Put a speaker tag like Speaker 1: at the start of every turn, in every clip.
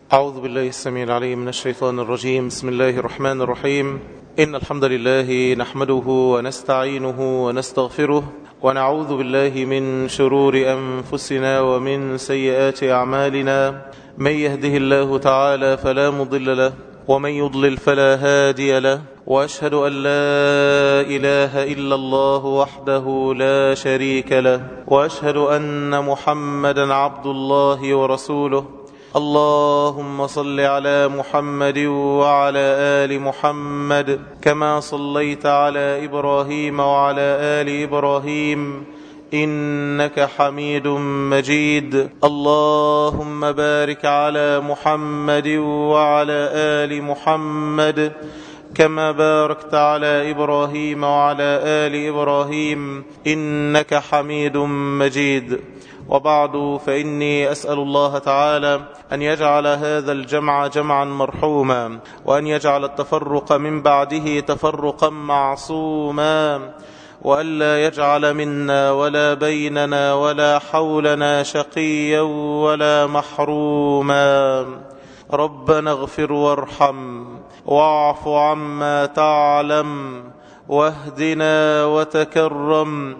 Speaker 1: أعوذ بالله السميع العليم من الشيطان الرجيم بسم الله الرحمن الرحيم إن الحمد لله نحمده ونستعينه ونستغفره ونعوذ بالله من شرور أنفسنا ومن سيئات أعمالنا من يهده الله تعالى فلا مضل له ومن يضلل فلا هادي له وأشهد أن لا إله إلا الله وحده لا شريك له وأشهد أن محمدا عبد الله ورسوله اللهم صل على محمد وعلى آل محمد كما صليت على إبراهيم وعلى آل إبراهيم إنك حميد مجيد اللهم بارك على محمد وعلى آل محمد كما باركت على إبراهيم وعلى آل إبراهيم إنك حميد مجيد وبعد فإني أسأل الله تعالى أن يجعل هذا الجمع جمعا مرحوما وأن يجعل التفرق من بعده تفرقا معصوما وألا يجعل منا ولا بيننا ولا حولنا شقيا ولا محروما ربنا اغفر وارحم واعف عما تعلم واهدنا وتكرم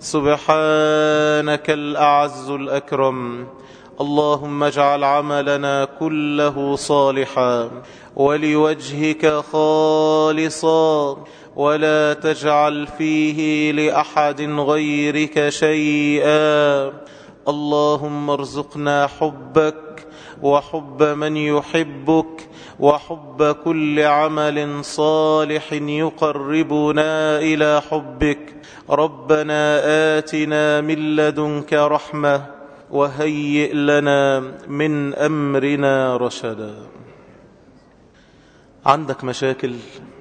Speaker 1: سبحانك الأعز الأكرم اللهم اجعل عملنا كله صالحا ولوجهك خالصا ولا تجعل فيه لأحد غيرك شيئا اللهم ارزقنا حبك وحب من يحبك وحب كل عمل صالح يقربنا إلى حبك ربنا آتنا من لدنك رحمة وهيئ لنا من أمرنا رشدا عندك مشاكل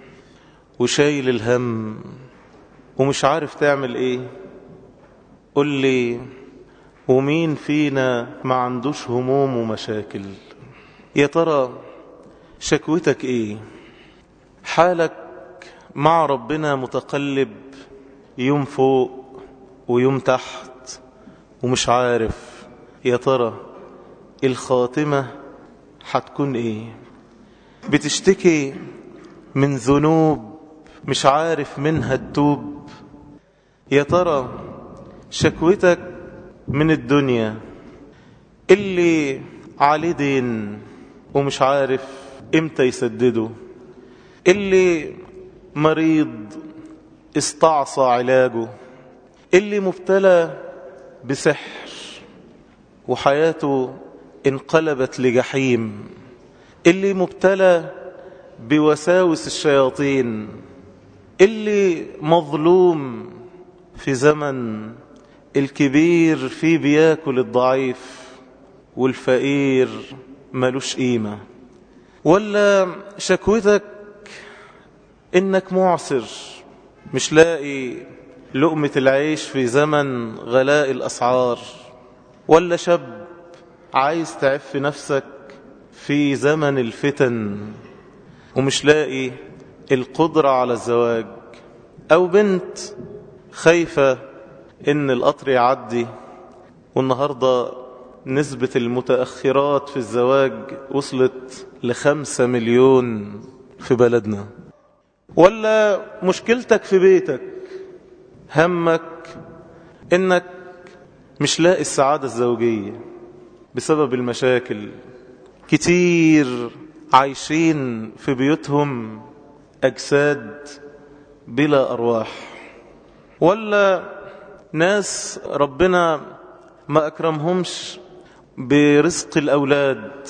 Speaker 1: وشايل الهم ومش عارف تعمل ايه قل لي ومين فينا ما عندوش هموم ومشاكل يا ترى شكوتك ايه حالك مع ربنا متقلب يوم فوق ويوم تحت ومش عارف يا ترى الخاتمة هتكون ايه بتشتكي من ذنوب مش عارف منها التوب يا ترى شكوتك من الدنيا اللي عليه دين ومش عارف امتى يسدده اللي مريض استعصى علاجه اللي مبتلى بسحر وحياته انقلبت لجحيم اللي مبتلى بوساوس الشياطين اللي مظلوم في زمن الكبير فيه بياكل الضعيف والفقير ملوش قيمة ولا شكوتك انك معسر مش لاقي لقمة العيش في زمن غلاء الأسعار ولا شاب عايز تعف نفسك في زمن الفتن ومش لاقي القدرة على الزواج أو بنت خايفة إن القطر يعدي والنهاردة نسبة المتأخرات في الزواج وصلت لخمسة مليون في بلدنا ولا مشكلتك في بيتك همك إنك مش لاقي السعادة الزوجية بسبب المشاكل كتير عايشين في بيوتهم أجساد بلا أرواح ولا ناس ربنا ما أكرمهمش برزق الأولاد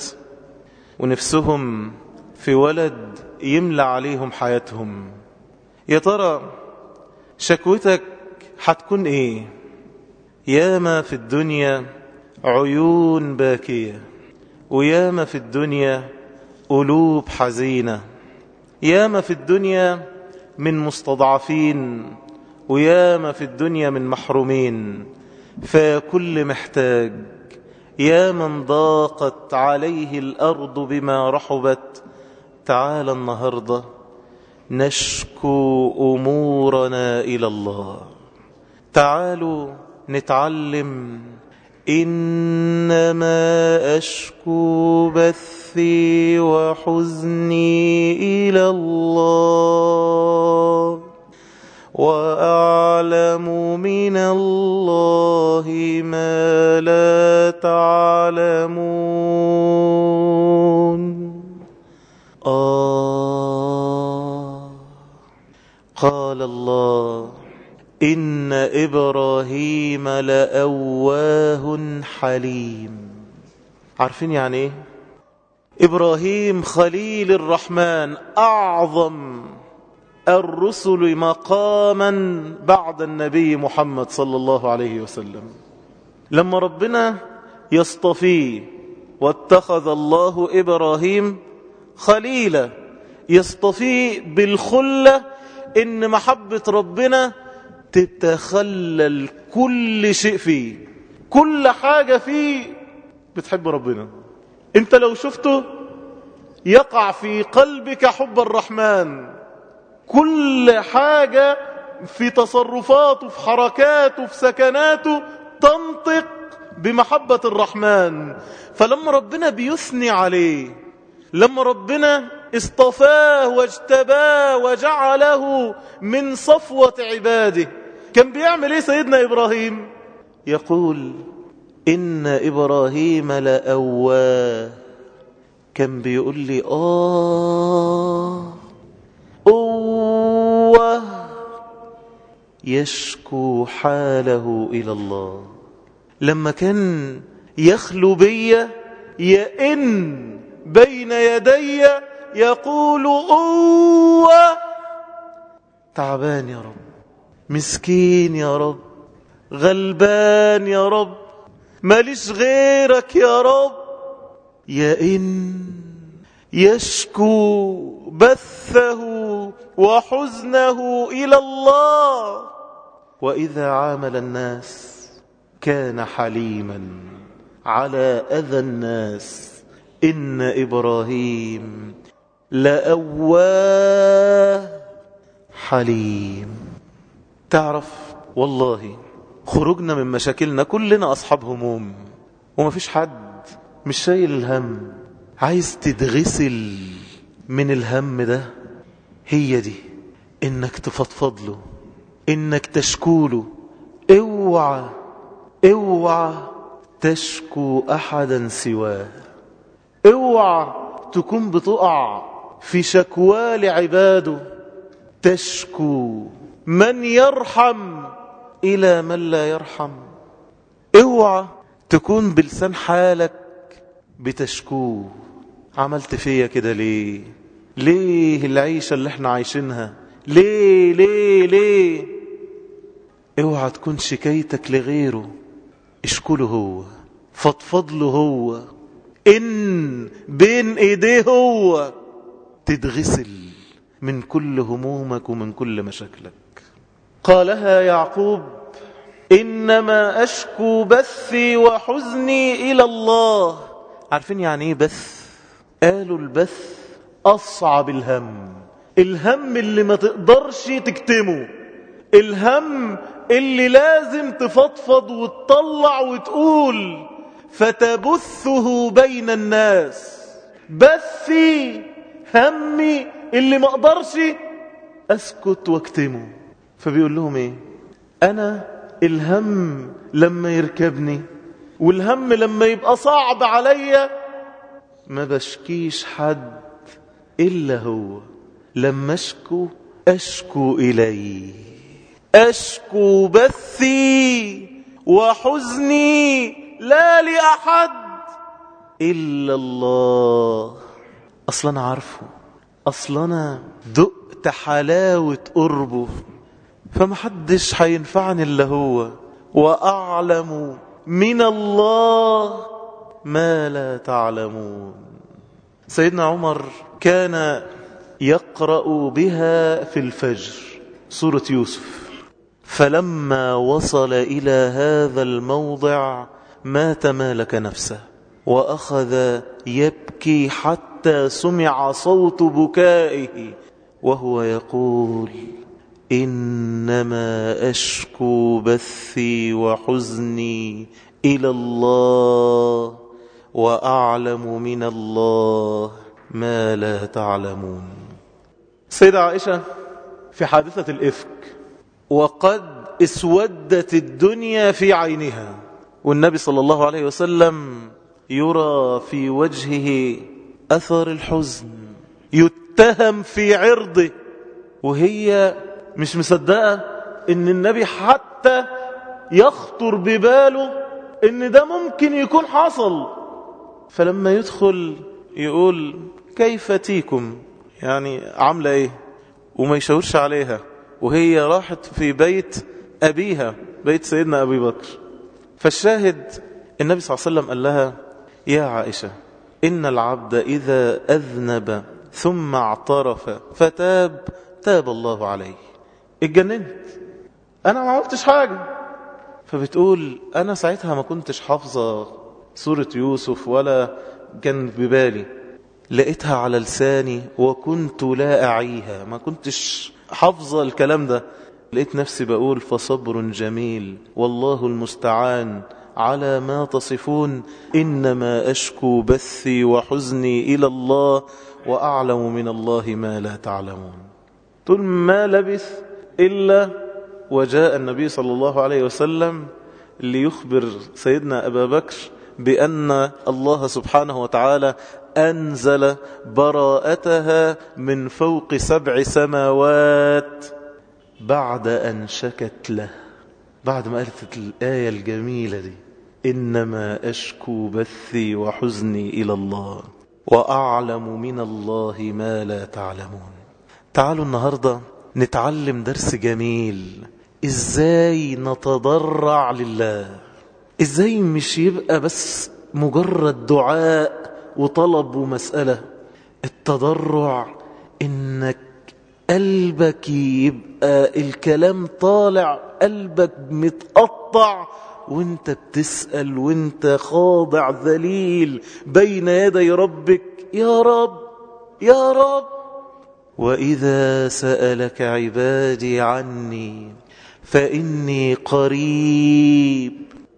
Speaker 1: ونفسهم في ولد يملى عليهم حياتهم يا ترى شكوتك هتكون ايه ياما في الدنيا عيون باكية وياما في الدنيا قلوب حزينة ياما في الدنيا من مستضعفين وياما في الدنيا من محرومين فكل محتاج يا من ضاقت عليه الأرض بما رحبت تعال النهاردة نشكو أمورنا إلى الله تعالوا نتعلم إنما أشكو بثي وحزني إلى الله وأعلم من الله ما لا تعلمون آه قال الله إن إبراهيم لأواه حليم عارفين يعني إيه؟ إبراهيم خليل الرحمن أعظم الرسل مقاما بعد النبي محمد صلى الله عليه وسلم لما ربنا يصطفيه واتخذ الله إبراهيم خليلا يصطفيه بالخلة إن محبة ربنا تتخلل كل شيء فيه كل حاجة فيه بتحب ربنا انت لو شفته يقع في قلبك حب الرحمن كل حاجة في تصرفاته في حركاته في سكناته تنطق بمحبة الرحمن فلما ربنا بيثني عليه لما ربنا اصطفاه واجتباه وجعله من صفوة عباده كان بيعمل ايه سيدنا إبراهيم يقول إن إبراهيم لأواه كان بيقول لي آه أوه يشكو حاله إلى الله لما كان يخلو بي يئن بين يدي يقول أوه تعبان يا رب مسكين يا رب غلبان يا رب ماليش غيرك يا رب يئن يشكو بثه وحزنه إلى الله وإذا عامل الناس كان حليما على أذى الناس إن إبراهيم لأواه حليم تعرف والله خروجنا من مشاكلنا كلنا أصحاب هموم وما فيش حد مش شايل الهم عايز تتغسل من الهم ده هي دي انك تفضفض له انك تشكوله اوعى اوعى تشكو احدا سواه اوعى تكون بتقع في شكوى لعباده تشكو من يرحم الى من لا يرحم اوعى تكون بلسان حالك بتشكوه عملت فيا كده ليه ليه العيشة اللي احنا عايشينها ليه ليه ليه اوعى تكون شكايتك لغيره اشكله هو فضفض له هو ان بين ايديه هو تتغسل من كل همومك ومن كل مشاكلك قالها يعقوب انما اشكو بثي وحزني الى الله عارفين يعني ايه بث قالوا البث أصعب الهم الهم اللي ما تقدرش تكتمه الهم اللي لازم تفضفض وتطلع وتقول فتبثه بين الناس بثي همي اللي ما اقدرش اسكت واكتمه فبيقول لهم ايه انا الهم لما يركبني والهم لما يبقى صعب عليا ما بشكيش حد إلا هو لما أشكو أشكو إليه أشكو بثي وحزني لا لأحد إلا الله أصلا أنا عارفه أصلا أنا دقت حلاوة قربه فمحدش هينفعني إلا هو وأعلم من الله ما لا تعلمون سيدنا عمر كان يقرأ بها في الفجر سورة يوسف فلما وصل إلى هذا الموضع ما تمالك نفسه وأخذ يبكي حتى سمع صوت بكائه وهو يقول إنما أشكو بثي وحزني إلى الله وأعلم من الله ما لا تعلمون سيدة عائشة في حادثة الإفك وقد اسودت الدنيا في عينها والنبي صلى الله عليه وسلم يرى في وجهه أثر الحزن يتهم في عرضه وهي مش مصدقة ان النبي حتى يخطر بباله ان ده ممكن يكون حصل فلما يدخل يقول كيف تيكم يعني عاملة ايه وما يشاورش عليها وهي راحت في بيت أبيها بيت سيدنا أبي بكر فالشاهد النبي صلى الله عليه وسلم قال لها يا عائشة إن العبد إذا أذنب ثم اعترف فتاب تاب الله عليه اتجننت أنا ما عملتش حاجة فبتقول أنا ساعتها ما كنتش حافظة سورة يوسف ولا كان ببالي لقيتها على لساني وكنت لا أعيها ما كنتش حافظة الكلام ده لقيت نفسي بقول فصبر جميل والله المستعان على ما تصفون إنما أشكو بثي وحزني إلى الله وأعلم من الله ما لا تعلمون طول ما لبث إلا وجاء النبي صلى الله عليه وسلم ليخبر سيدنا أبا بكر بأن الله سبحانه وتعالى أنزل براءتها من فوق سبع سماوات بعد أن شكت له بعد ما قالت الآية الجميلة دي إنما أشكو بثي وحزني إلى الله وأعلم من الله ما لا تعلمون تعالوا النهاردة نتعلم درس جميل إزاي نتضرع لله إزاي مش يبقى بس مجرد دعاء وطلب ومسألة التضرع إنك قلبك يبقى الكلام طالع قلبك متقطع وانت بتسأل وانت خاضع ذليل بين يدي ربك يا رب يا رب وإذا سألك عبادي عني فإني قريب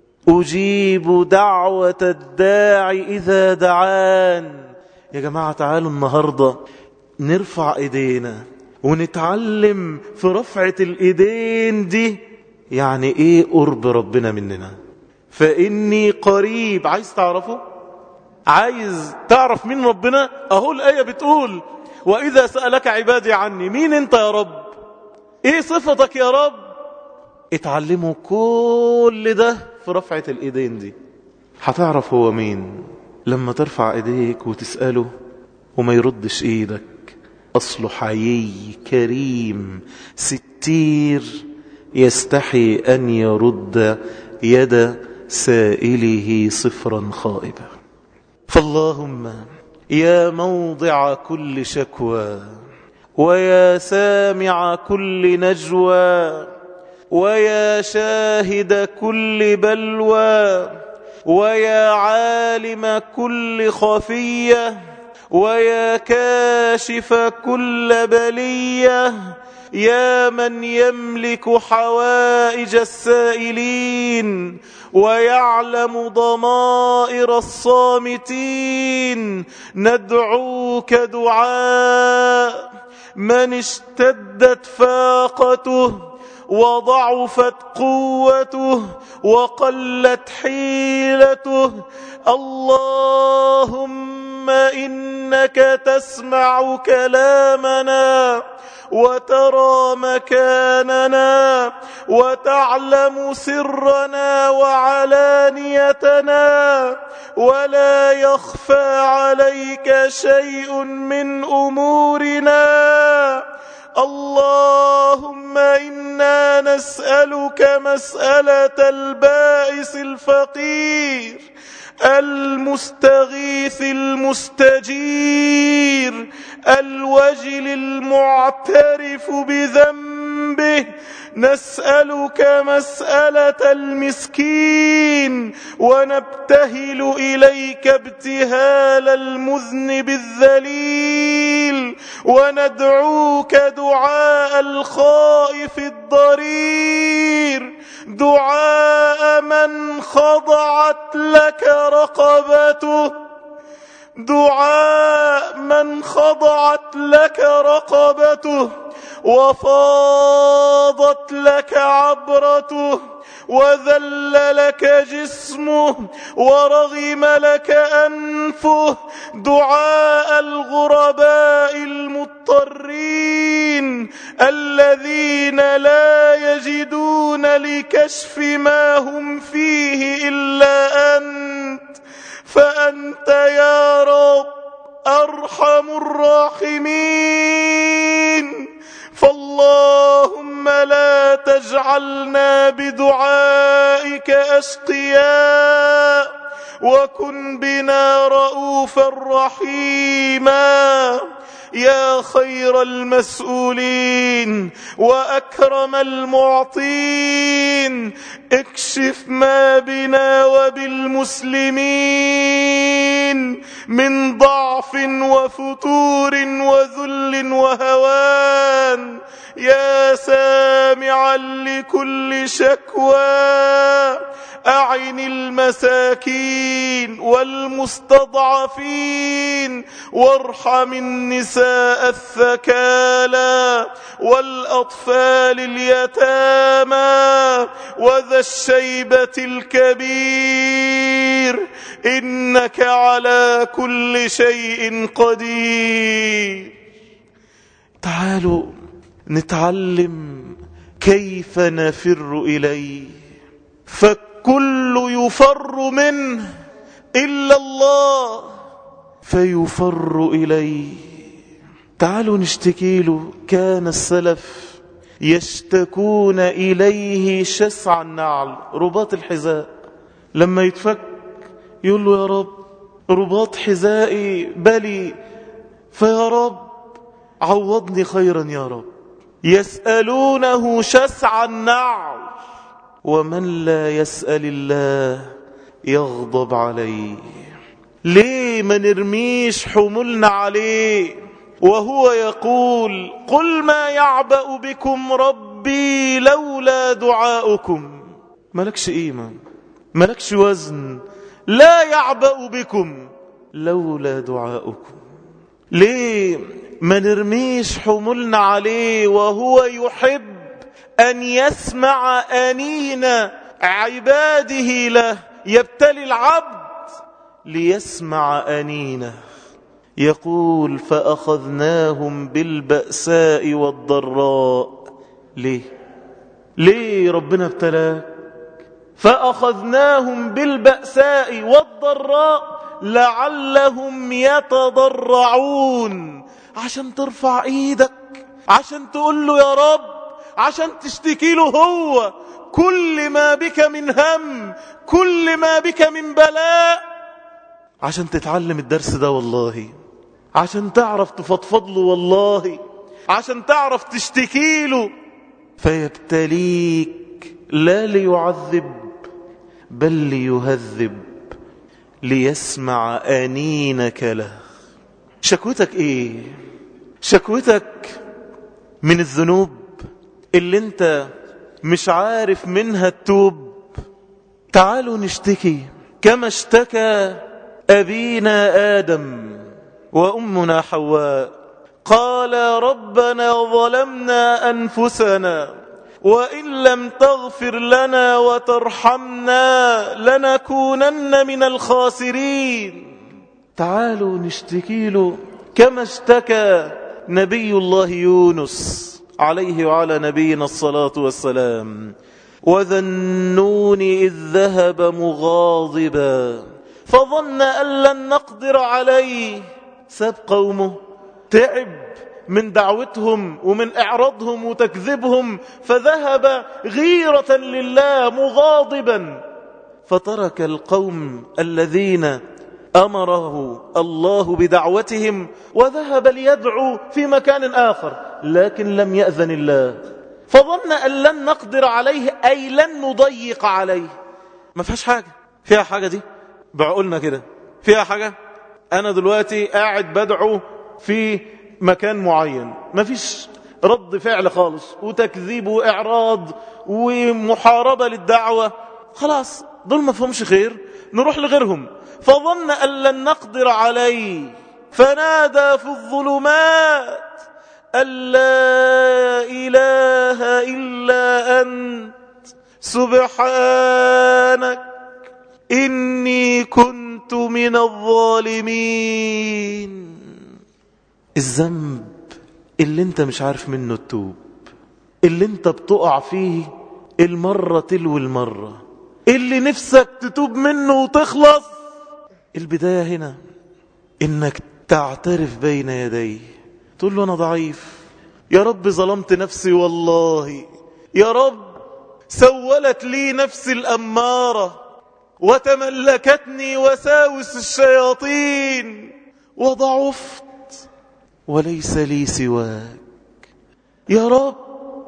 Speaker 1: أجيب دعوة الداعي إذا دعان يا جماعة تعالوا النهاردة نرفع إيدينا ونتعلم في رفعة الإيدين دي يعني إيه قرب ربنا مننا فإني قريب عايز تعرفه عايز تعرف مين ربنا أهو الآية بتقول وإذا سألك عبادي عني مين أنت يا رب إيه صفتك يا رب اتعلموا كل ده في رفعة الإيدين دي هتعرف هو مين لما ترفع إيديك وتسأله وما يردش إيدك أصله حيي كريم ستير يستحي أن يرد يد سائله صفرا خائبا فاللهم يا موضع كل شكوى ويا سامع كل نجوى ويا شاهد كل بلوى ويا عالم كل خفيه ويا كاشف كل بليه يا من يملك حوائج السائلين ويعلم ضمائر الصامتين ندعوك دعاء من اشتدت فاقته وضعفت قوته وقلت حيلته اللهم إنك تسمع كلامنا وترى مكاننا وتعلم سرنا وعلانيتنا ولا يخفى عليك شيء من أمورنا اللهم إنا نسألك مسألة البائس الفقير المستغيث المستجير الوجل المعترف بذنبه نسألك مسألة المسكين ونبتهل إليك ابتهال المذنب الذليل وندعوك دعاء الخائف الضرير دعاء من خضعت لك رقبته دعاء من خضعت لك رقبته وفاضت لك عبرته وذل لك جسمه ورغم لك أنفه دعاء الغرباء المضطرين الذين لا يجدون لكشف ما هم فيه إلا أنت فأنت يا رب أرحم الراحمين فاللهم لا تجعلنا بدعائك أشقياء وكن بنا رؤوفا رحيما يا خير المسؤولين وأكرم المعطين اكشف ما بنا وبالمسلمين من ضعف وفتور وذل وهوان يا سامعا لكل شكوى أعن المساكين والمستضعفين وارحم النساء الثكالى والأطفال اليتامى وذا الشيبة الكبير إنك على كل شيء قدير تعالوا نتعلم كيف نفر إليه فالكل يفر منه إلا الله فيفر إليه تعالوا نشتكي له كان السلف يشتكون إليه شسع النعل رباط الحذاء لما يتفك يقول له يا رب رباط حذائي بلي فيا رب عوضني خيرا يا رب يسألونه شسع النعل ومن لا يسأل الله يغضب عليه ليه ما نرميش حمولنا عليه وهو يقول قل ما يعبأ بكم ربي لولا دعاؤكم ملكش قيمة ملكش وزن لا يعبأ بكم لولا دعاؤكم ليه ما نرميش حمولنا عليه وهو يحب أن يسمع أنين عباده له يبتلي العبد ليسمع أنينه يقول فأخذناهم بالبأساء والضراء ليه ليه ربنا ابتلاك فأخذناهم بالبأساء والضراء لعلهم يتضرعون عشان ترفع ايدك عشان تقول له يا رب عشان تشتكي له هو كل ما بك من هم كل ما بك من بلاء عشان تتعلم الدرس ده والله عشان تعرف تفضفض له والله عشان تعرف تشتكي له فيبتليك لا ليعذب بل ليهذب ليسمع أنينك له شكوتك ايه شكوتك من الذنوب اللي انت مش عارف منها التوب تعالوا نشتكي كما اشتكى أبينا آدم وأمنا حواء قال ربنا ظلمنا أنفسنا وإن لم تغفر لنا وترحمنا لنكونن من الخاسرين تعالوا نشتكي له كما اشتكى نبي الله يونس عليه وعلى نبينا الصلاة والسلام وذا النون إذ ذهب مغاضبا فظن أن لن نقدر عليه ساب قومه تعب من دعوتهم ومن إعراضهم وتكذبهم فذهب غيرة لله مغاضبا فترك القوم الذين أمره الله بدعوتهم وذهب ليدعو في مكان آخر لكن لم يأذن الله فظن أن لن نقدر عليه أي لن نضيق عليه ما فيهاش حاجة فيها حاجة دي بعقولنا كده فيها حاجة أنا دلوقتي قاعد بدعو في مكان معين ما فيش رد فعل خالص وتكذيب وإعراض ومحاربة للدعوة خلاص دول ما فهمش خير نروح لغيرهم فظن أن لن نقدر عليه فنادى في الظلمات أن لا إله إلا أنت سبحانك إني كنت من الظالمين الذنب اللي انت مش عارف منه التوب اللي انت بتقع فيه المرة تلو المرة اللي نفسك تتوب منه وتخلص البداية هنا انك تعترف بين يديه تقول له انا ضعيف يا رب ظلمت نفسي والله يا رب سولت لي نفسي الأمارة وتملكتني وساوس الشياطين وضعفت وليس لي سواك يا رب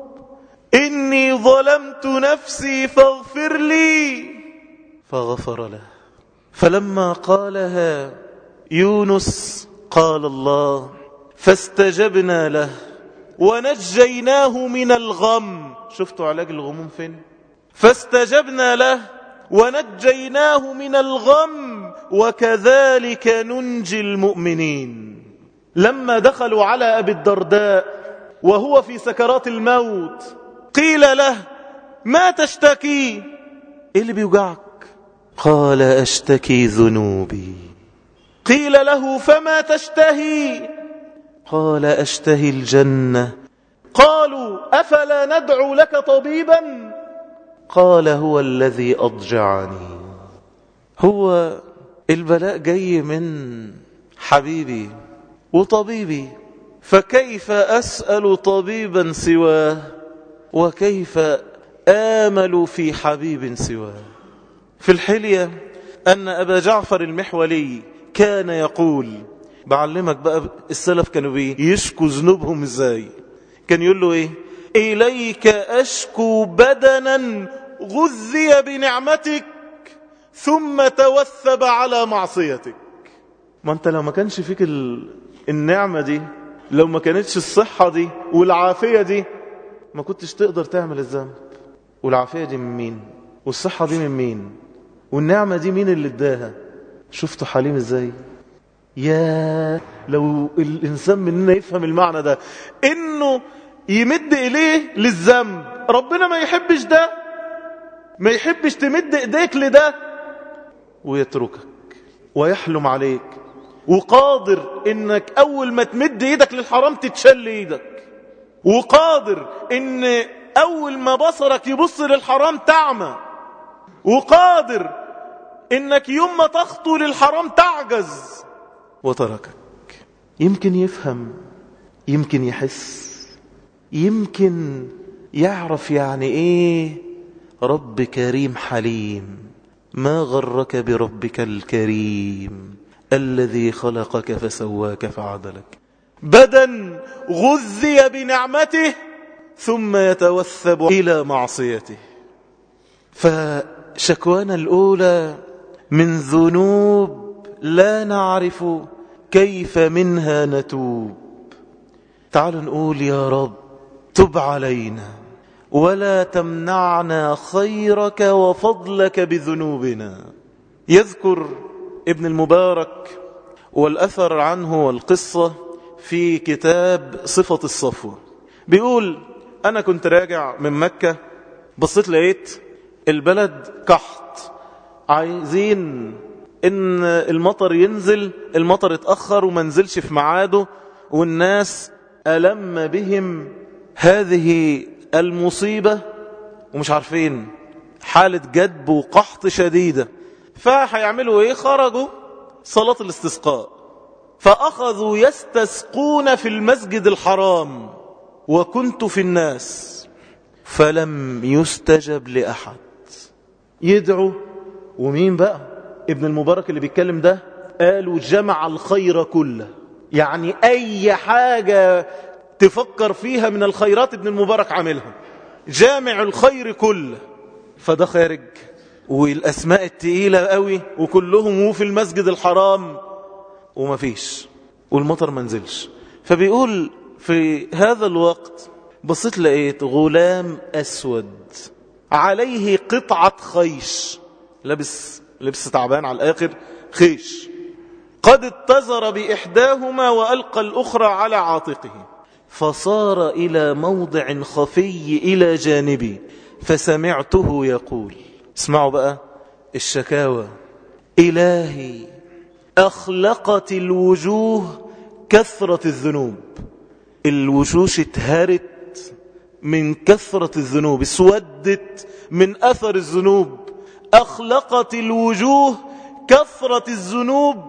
Speaker 1: إني ظلمت نفسي فاغفر لي فغفر له فلما قالها يونس قال الله فاستجبنا له ونجيناه من الغم شفتوا علاج الغموم فين فاستجبنا له ونجيناه من الغم وكذلك ننجي المؤمنين لما دخلوا على أبي الدرداء وهو في سكرات الموت قيل له ما تشتكي إيه اللي بيوجعك قال أشتكي ذنوبي قيل له فما تشتهي قال أشتهي الجنة قالوا أفلا ندعو لك طبيبا قال هو الذي أضجعني هو البلاء جاي من حبيبي وطبيبي فكيف أسأل طبيبا سواه وكيف آمل في حبيب سواه في الحلية أن أبا جعفر المحولي كان يقول بعلمك بقى السلف كانوا بيه يشكوا ذنوبهم ازاي كان يقول له ايه إليك أشكو بدنا غذي بنعمتك ثم توثب على معصيتك ما انت لو ما كانش فيك ال... النعمة دي لو ما كانتش الصحة دي والعافية دي ما كنتش تقدر تعمل الذنب والعافية دي من مين والصحة دي من مين والنعمة دي مين اللي اداها شفتوا حليم ازاي يا لو الإنسان مننا يفهم المعنى ده إنه يمد إليه للذنب ربنا ما يحبش ده ما يحبش تمد إيديك لده ويتركك ويحلم عليك وقادر إنك أول ما تمد إيدك للحرام تتشل إيدك وقادر إن أول ما بصرك يبص للحرام تعمى وقادر إنك يوم ما تخطو للحرام تعجز وتركك يمكن يفهم يمكن يحس يمكن يعرف يعني ايه رب كريم حليم ما غرك بربك الكريم الذي خلقك فسواك فعدلك بدن غذي بنعمته ثم يتوثب إلى معصيته فشكوانا الأولى من ذنوب لا نعرف كيف منها نتوب تعالوا نقول يا رب تب علينا ولا تمنعنا خيرك وفضلك بذنوبنا يذكر ابن المبارك والأثر عنه والقصة في كتاب صفة الصفوة بيقول أنا كنت راجع من مكة بصيت لقيت البلد كحط عايزين ان المطر ينزل المطر اتأخر وما نزلش في ميعاده والناس ألم بهم هذه المصيبة ومش عارفين حالة جدب وقحط شديدة فهيعملوا ايه خرجوا صلاة الاستسقاء فأخذوا يستسقون في المسجد الحرام وكنت في الناس فلم يستجب لأحد يدعو ومين بقى ابن المبارك اللي بيتكلم ده قالوا جمع الخير كله يعني أي حاجة تفكر فيها من الخيرات ابن المبارك عاملها جامع الخير كله فده خارج والأسماء التقيلة قوي وكلهم في المسجد الحرام وما فيش والمطر منزلش فبيقول في هذا الوقت بصيت لقيت غلام أسود عليه قطعة خيش لبس لبس تعبان على الآخر خيش قد اتزر بإحداهما وألقى الأخرى على عاتقه فصار إلى موضع خفي إلى جانبي فسمعته يقول اسمعوا بقى الشكاوى إلهي أخلقت الوجوه كثرة الذنوب الوشوش اتهرت من كثرة الذنوب اسودت من أثر الذنوب أخلقت الوجوه كثرة الذنوب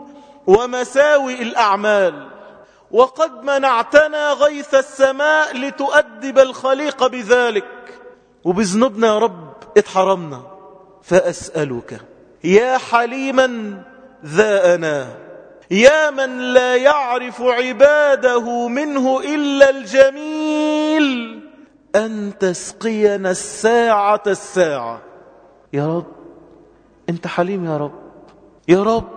Speaker 1: ومساوئ الأعمال وقد منعتنا غيث السماء لتؤدب الخليق بذلك وبذنوبنا يا رب اتحرمنا فأسألك يا حليما ذا أنا يا من لا يعرف عباده منه إلا الجميل أن تسقينا الساعة الساعة يا رب أنت حليم يا رب يا رب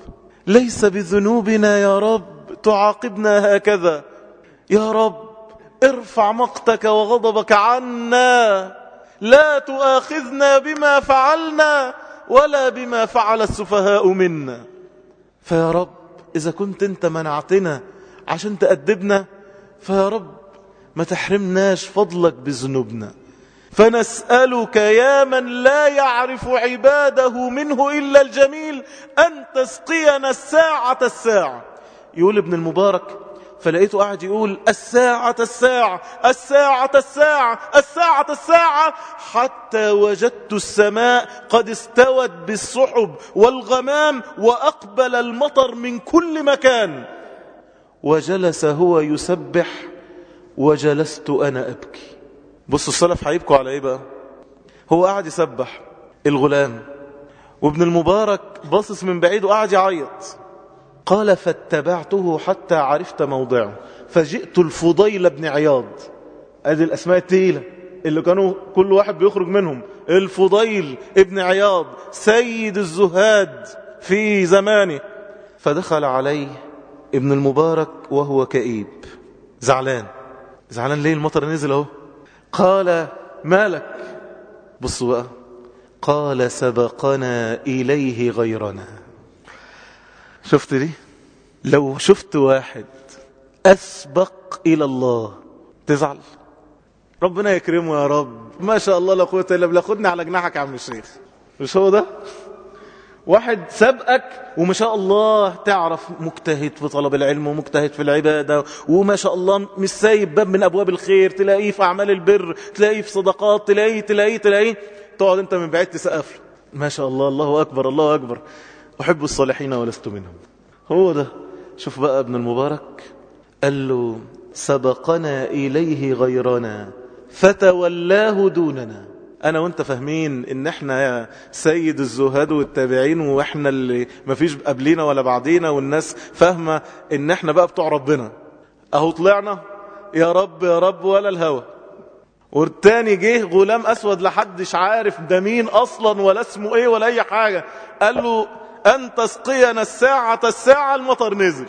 Speaker 1: ليس بذنوبنا يا رب تعاقبنا هكذا يا رب ارفع مقتك وغضبك عنا لا تؤاخذنا بما فعلنا ولا بما فعل السفهاء منا فيا رب إذا كنت أنت منعتنا عشان تأدبنا فيا رب ما تحرمناش فضلك بذنوبنا فنسألك يا من لا يعرف عباده منه إلا الجميل أن تسقينا الساعة الساعة يقول ابن المبارك فلقيته قاعد يقول الساعة الساعة الساعة الساعة الساعة الساعة حتى وجدت السماء قد استوت بالسحب والغمام وأقبل المطر من كل مكان وجلس هو يسبح وجلست أنا أبكي بصوا السلف هيبكوا على إيه بقى هو قاعد يسبح الغلام وابن المبارك باصص من بعيد وقاعد يعيط قال فاتبعته حتى عرفت موضعه فجئت الفضيل بن عياض ادي الاسماء التقيله اللي كانوا كل واحد بيخرج منهم الفضيل ابن عياض سيد الزهاد في زمانه فدخل عليه ابن المبارك وهو كئيب زعلان زعلان ليه المطر نزل اهو قال مالك بصوا بقى قال سبقنا إليه غيرنا شفت دي لو شفت واحد أسبق إلى الله تزعل ربنا يكرمه يا رب ما شاء الله لا قوة إلا بالله خدني على جناحك يا عم الشيخ مش هو ده واحد سبقك وما شاء الله تعرف مجتهد في طلب العلم ومجتهد في العبادة وما شاء الله مش سايب باب من أبواب الخير تلاقيه في أعمال البر تلاقيه في صدقات تلاقيه تلاقيه تلاقيه تقعد أنت من بعيد تسقف ما شاء الله الله أكبر الله أكبر أحب الصالحين ولست منهم هو ده شوف بقى ابن المبارك قال له سبقنا إليه غيرنا فتولاه دوننا أنا وانت فاهمين إن احنا يا سيد الزهاد والتابعين واحنا اللي مفيش قبلينا ولا بعدينا والناس فاهمة إن احنا بقى بتوع ربنا أهو طلعنا يا رب يا رب ولا الهوى والتاني جه غلام أسود لحدش عارف ده مين أصلا ولا اسمه إيه ولا أي حاجة قال له أن تسقينا الساعة الساعة المطر نزل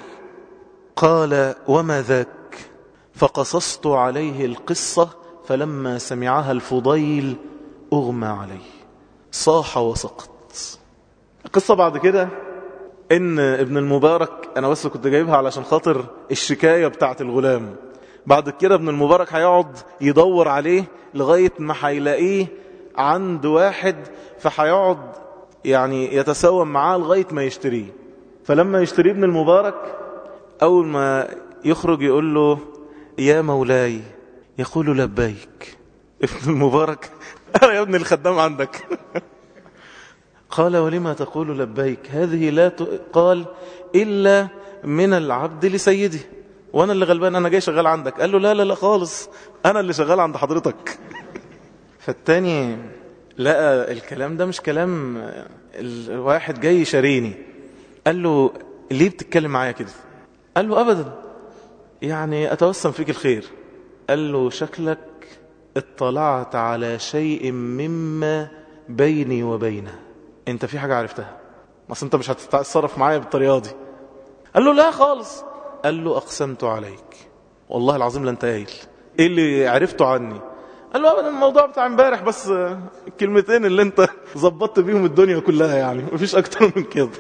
Speaker 1: قال وما ذاك فقصصت عليه القصة فلما سمعها الفضيل أغمى عليه صاح وسقط القصة بعد كده إن ابن المبارك أنا بس كنت جايبها علشان خاطر الشكاية بتاعت الغلام بعد كده ابن المبارك هيقعد يدور عليه لغاية ما هيلاقيه عند واحد فهيقعد يعني يتساوم معاه لغاية ما يشتريه فلما يشتريه ابن المبارك أول ما يخرج يقول له يا مولاي يقول لبيك ابن المبارك أنا يا ابن الخدام عندك قال ولما تقول لبيك هذه لا قال إلا من العبد لسيدي وانا اللي غلبان انا جاي شغال عندك قال له لا لا لا خالص انا اللي شغال عند حضرتك فالتاني لقى الكلام ده مش كلام الواحد جاي يشاريني قال له ليه بتتكلم معايا كده قال له ابدا يعني اتوسم فيك الخير قال له شكلك اطلعت على شيء مما بيني وبينه انت في حاجة عرفتها بس انت مش هتتصرف معايا بالطريقة دي قال له لا خالص قال له أقسمت عليك والله العظيم لا انت قايل ايه اللي عرفته عني قال له ابدا الموضوع بتاع امبارح بس الكلمتين اللي انت ظبطت بيهم الدنيا كلها يعني مفيش اكتر من كده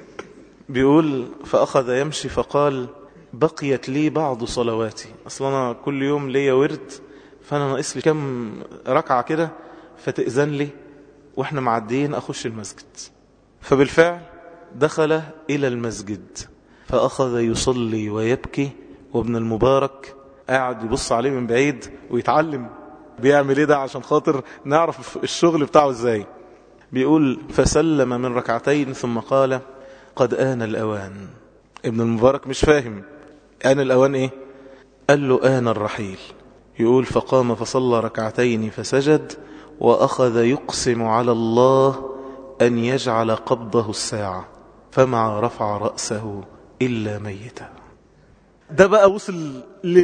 Speaker 1: بيقول فاخذ يمشي فقال بقيت لي بعض صلواتي اصلا انا كل يوم ليا ورد فانا ناقص لي كم ركعه كده فتاذن لي واحنا معديين اخش المسجد فبالفعل دخل الى المسجد فاخذ يصلي ويبكي وابن المبارك قاعد يبص عليه من بعيد ويتعلم بيعمل ايه ده عشان خاطر نعرف الشغل بتاعه ازاي بيقول فسلم من ركعتين ثم قال قد آن الأوان ابن المبارك مش فاهم آن الأوان ايه قال له آن الرحيل يقول فقام فصلى ركعتين فسجد وأخذ يقسم على الله أن يجعل قبضه الساعة فما رفع رأسه إلا ميتا ده بقى وصل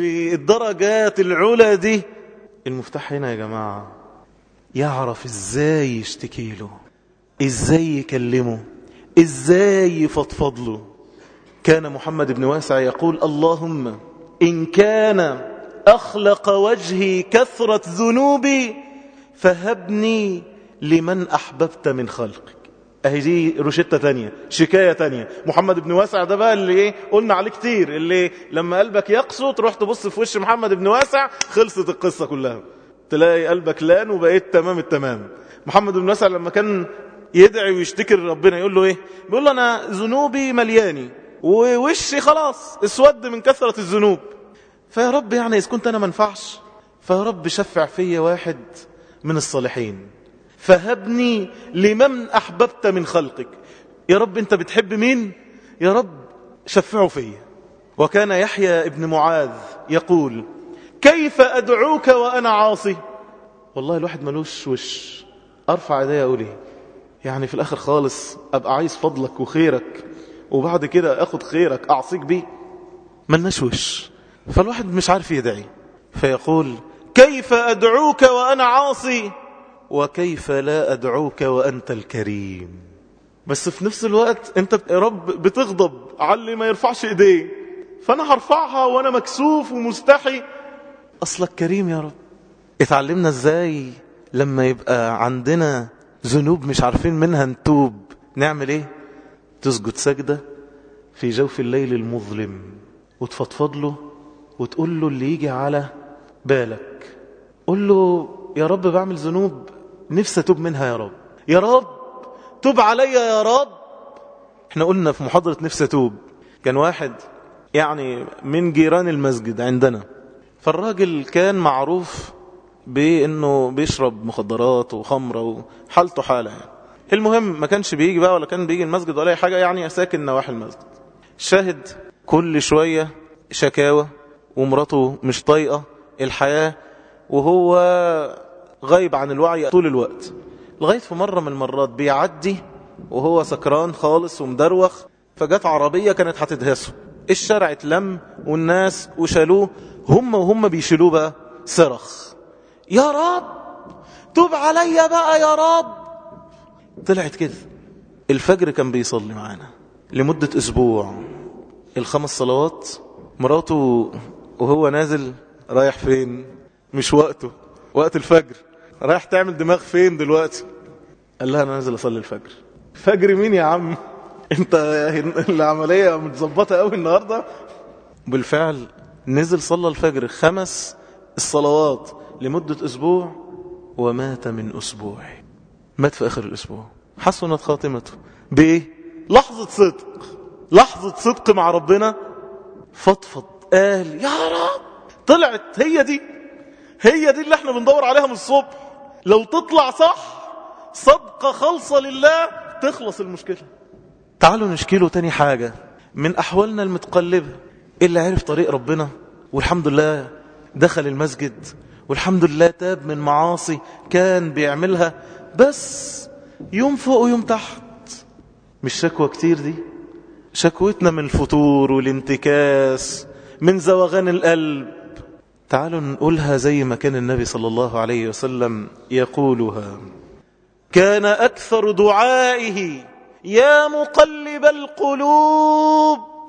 Speaker 1: للدرجات العلا دي المفتاح هنا يا جماعة يعرف ازاي يشتكي له ازاي يكلمه ازاي يفضفض له كان محمد بن واسع يقول اللهم إن كان أخلق وجهي كثرة ذنوبي فهبني لمن أحببت من خلقك اهي دي روشتة تانية شكاية تانية محمد بن واسع ده بقى اللي ايه قلنا عليه كتير اللي لما قلبك يقسو تروح تبص في وش محمد بن واسع خلصت القصة كلها تلاقي قلبك لان وبقيت تمام التمام محمد بن واسع لما كان يدعي ويشتكي لربنا يقول له ايه بيقول له انا ذنوبي ملياني ووشي خلاص اسود من كثرة الذنوب فيا رب يعني اذا كنت انا منفعش فيا رب شفع فيا واحد من الصالحين فهبني لمن أحببت من خلقك يا رب أنت بتحب مين يا رب شفعه فيا وكان يحيى ابن معاذ يقول كيف أدعوك وأنا عاصي والله الواحد ملوش وش أرفع يدي أقول إيه يعني في الآخر خالص أبقى عايز فضلك وخيرك وبعد كده أخد خيرك أعصيك بيه ملناش وش فالواحد مش عارف يدعي فيقول كيف أدعوك وأنا عاصي وكيف لا أدعوك وأنت الكريم بس في نفس الوقت أنت يا رب بتغضب على اللي ما يرفعش إيديه فأنا هرفعها وأنا مكسوف ومستحي أصلك كريم يا رب اتعلمنا إزاي لما يبقى عندنا ذنوب مش عارفين منها نتوب نعمل إيه تسجد سجدة في جوف الليل المظلم وتفضفض له وتقول له اللي يجي على بالك قول له يا رب بعمل ذنوب نفسي اتوب منها يا رب يا رب توب عليا يا رب احنا قلنا في محاضرة نفسي اتوب كان واحد يعني من جيران المسجد عندنا فالراجل كان معروف بانه بيشرب مخدرات وخمرة وحالته حالة يعني المهم ما كانش بيجي بقى ولا كان بيجي المسجد ولا اي حاجة يعني ساكن نواحي المسجد شاهد كل شوية شكاوى ومراته مش طايقة الحياة وهو غايب عن الوعي طول الوقت لغاية في مرة من المرات بيعدي وهو سكران خالص ومدروخ فجت عربية كانت هتدهسه الشارع اتلم والناس وشالوه هم وهم بيشيلوه بقى صرخ يا رب توب عليا بقى يا رب طلعت كده الفجر كان بيصلي معانا لمدة اسبوع الخمس صلوات مراته وهو نازل رايح فين مش وقته وقت الفجر رايح تعمل دماغ فين دلوقتي قال لها انا نازل اصلي الفجر فجر مين يا عم انت العملية متظبطة قوي النهاردة بالفعل نزل صلى الفجر خمس الصلوات لمدة اسبوع ومات من اسبوع مات في اخر الاسبوع حسنت خاتمته بايه لحظة صدق لحظة صدق مع ربنا فضفض قال يا رب طلعت هي دي هي دي اللي احنا بندور عليها من الصبح لو تطلع صح صدقة خالصة لله تخلص المشكلة تعالوا نشكيله تاني حاجة من أحوالنا المتقلبة اللي عرف طريق ربنا والحمد لله دخل المسجد والحمد لله تاب من معاصي كان بيعملها بس يوم فوق ويوم تحت مش شكوى كتير دي شكوتنا من الفتور والانتكاس من زوغان القلب تعالوا نقولها زي ما كان النبي صلى الله عليه وسلم يقولها كان أكثر دعائه يا مقلب القلوب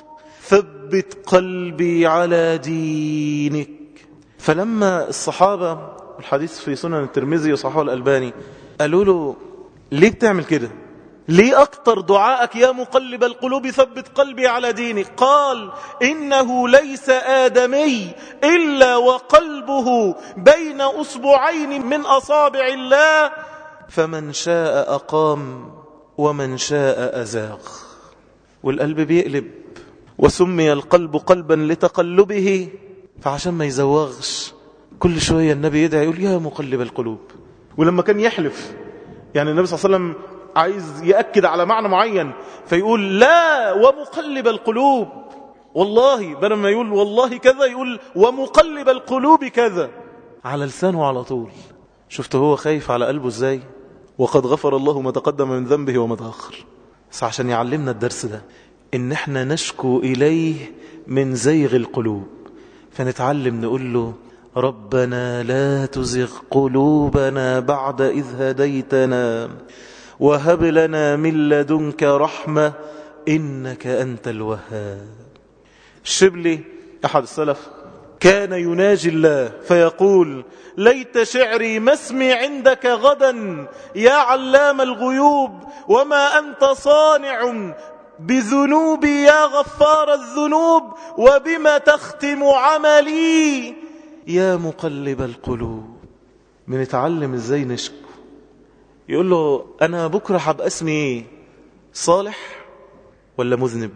Speaker 1: ثبت قلبي على دينك فلما الصحابة الحديث في سنن الترمذي وصحابه الألباني قالوا له ليه بتعمل كده ليه أكتر دعائك يا مقلب القلوب ثبت قلبي على دينك قال إنه ليس آدمي إلا وقلبه بين أصبعين من أصابع الله فمن شاء أقام ومن شاء أزاغ والقلب بيقلب وسمي القلب قلبا لتقلبه فعشان ما يزوغش كل شوية النبي يدعي يقول يا مقلب القلوب ولما كان يحلف يعني النبي صلى الله عليه وسلم عايز يأكد على معنى معين فيقول لا ومقلب القلوب والله بدل ما يقول والله كذا يقول ومقلب القلوب كذا على لسانه على طول شفت هو خايف على قلبه ازاي وقد غفر الله ما تقدم من ذنبه وما تأخر بس عشان يعلمنا الدرس ده ان احنا نشكو اليه من زيغ القلوب فنتعلم نقول له ربنا لا تزغ قلوبنا بعد إذ هديتنا وهب لنا من لدنك رحمة إنك أنت الوهاب الشبلي أحد السلف كان يناجي الله فيقول ليت شعري ما اسمي عندك غدا يا علام الغيوب وما أنت صانع بذنوبي يا غفار الذنوب وبما تختم عملي يا مقلب القلوب بنتعلم ازاي نشكو يقول له انا بكره هبقى اسمي ايه صالح ولا مذنب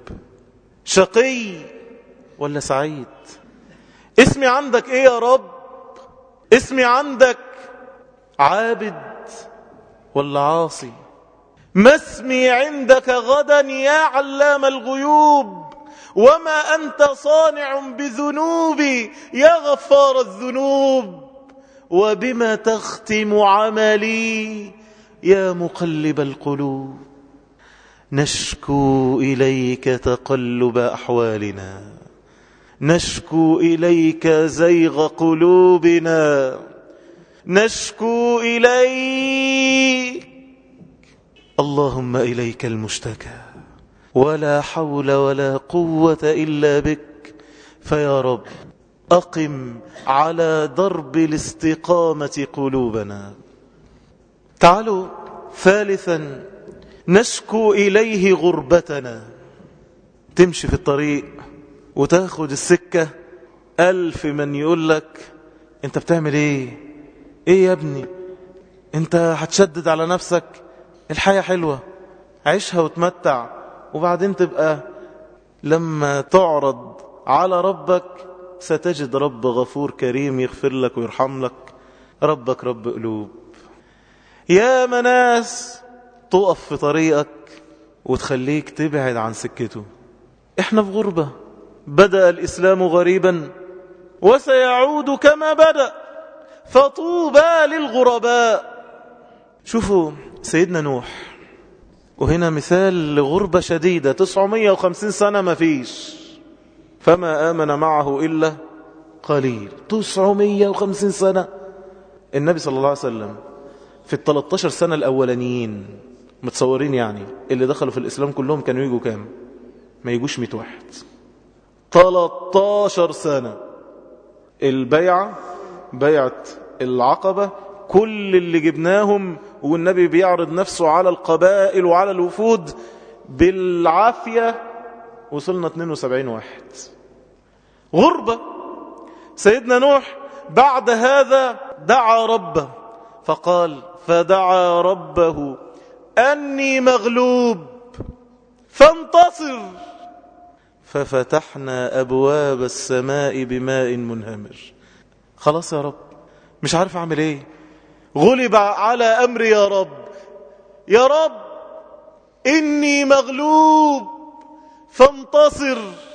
Speaker 1: شقي ولا سعيد اسمي عندك ايه يا رب اسمي عندك عابد ولا عاصي ما اسمي عندك غدا يا علام الغيوب وما أنت صانع بذنوبي يا غفار الذنوب وبما تختم عملي يا مقلب القلوب نشكو إليك تقلب أحوالنا نشكو إليك زيغ قلوبنا نشكو إليك اللهم إليك المشتكى ولا حول ولا قوة إلا بك فيا رب أقم على درب الاستقامة قلوبنا تعالوا ثالثا نشكو إليه غربتنا تمشي في الطريق وتاخد السكة ألف من يقول لك أنت بتعمل إيه إيه يا ابني أنت هتشدد على نفسك الحياة حلوة عيشها وتمتع وبعدين تبقى لما تعرض على ربك ستجد رب غفور كريم يغفر لك ويرحم لك ربك رب قلوب يا مناس تقف في طريقك وتخليك تبعد عن سكته احنا في غربة بدأ الإسلام غريبا وسيعود كما بدأ فطوبى للغرباء شوفوا سيدنا نوح وهنا مثال لغربة شديدة 950 سنة ما فيش فما آمن معه إلا قليل 950 سنة النبي صلى الله عليه وسلم في ال 13 سنة الأولانيين متصورين يعني اللي دخلوا في الإسلام كلهم كانوا يجوا كام ما يجوش 100 واحد 13 سنة البيعة بيعة العقبة كل اللي جبناهم والنبي بيعرض نفسه على القبائل وعلى الوفود بالعافية وصلنا 72 واحد غربة سيدنا نوح بعد هذا دعا ربه فقال فدعا ربه أني مغلوب فانتصر ففتحنا أبواب السماء بماء منهمر خلاص يا رب مش عارف أعمل إيه غلب على أمري يا رب يا رب إني مغلوب فانتصر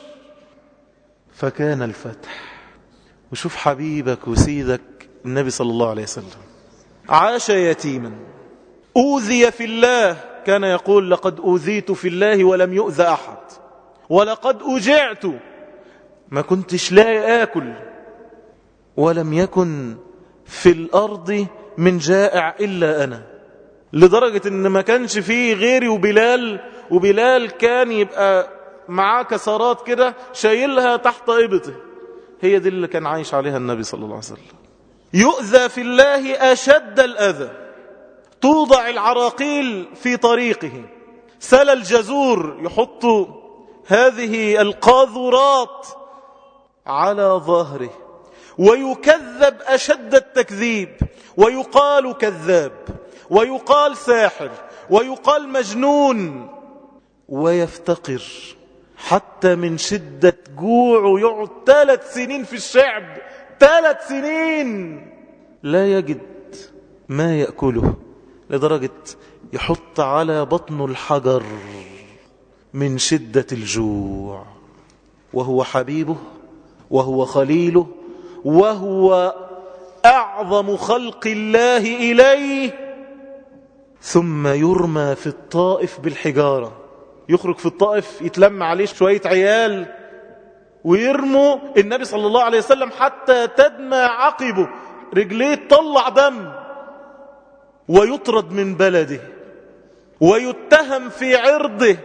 Speaker 1: فكان الفتح وشوف حبيبك وسيدك النبي صلى الله عليه وسلم عاش يتيما أوذي في الله كان يقول لقد أوذيت في الله ولم يؤذى أحد ولقد أجعت ما كنتش لاقي آكل ولم يكن في الأرض من جائع إلا أنا لدرجة ان ما كانش فيه غيري وبلال وبلال كان يبقى معاه كسرات كده شايلها تحت إبطه هي دي اللي كان عايش عليها النبي صلى الله عليه وسلم يؤذى في الله أشد الأذى توضع العراقيل في طريقه سل الجزور يحط هذه القاذورات على ظهره ويكذب أشد التكذيب ويقال كذاب ويقال ساحر ويقال مجنون ويفتقر حتى من شدة جوع يقعد ثلاث سنين في الشعب ثلاث سنين لا يجد ما يأكله لدرجة يحط على بطن الحجر من شدة الجوع وهو حبيبه وهو خليله وهو أعظم خلق الله إليه ثم يرمى في الطائف بالحجارة يخرج في الطائف يتلم عليه شوية عيال ويرموا النبي صلى الله عليه وسلم حتى تدمى عقبه رجليه تطلع دم ويطرد من بلده ويتهم في عرضه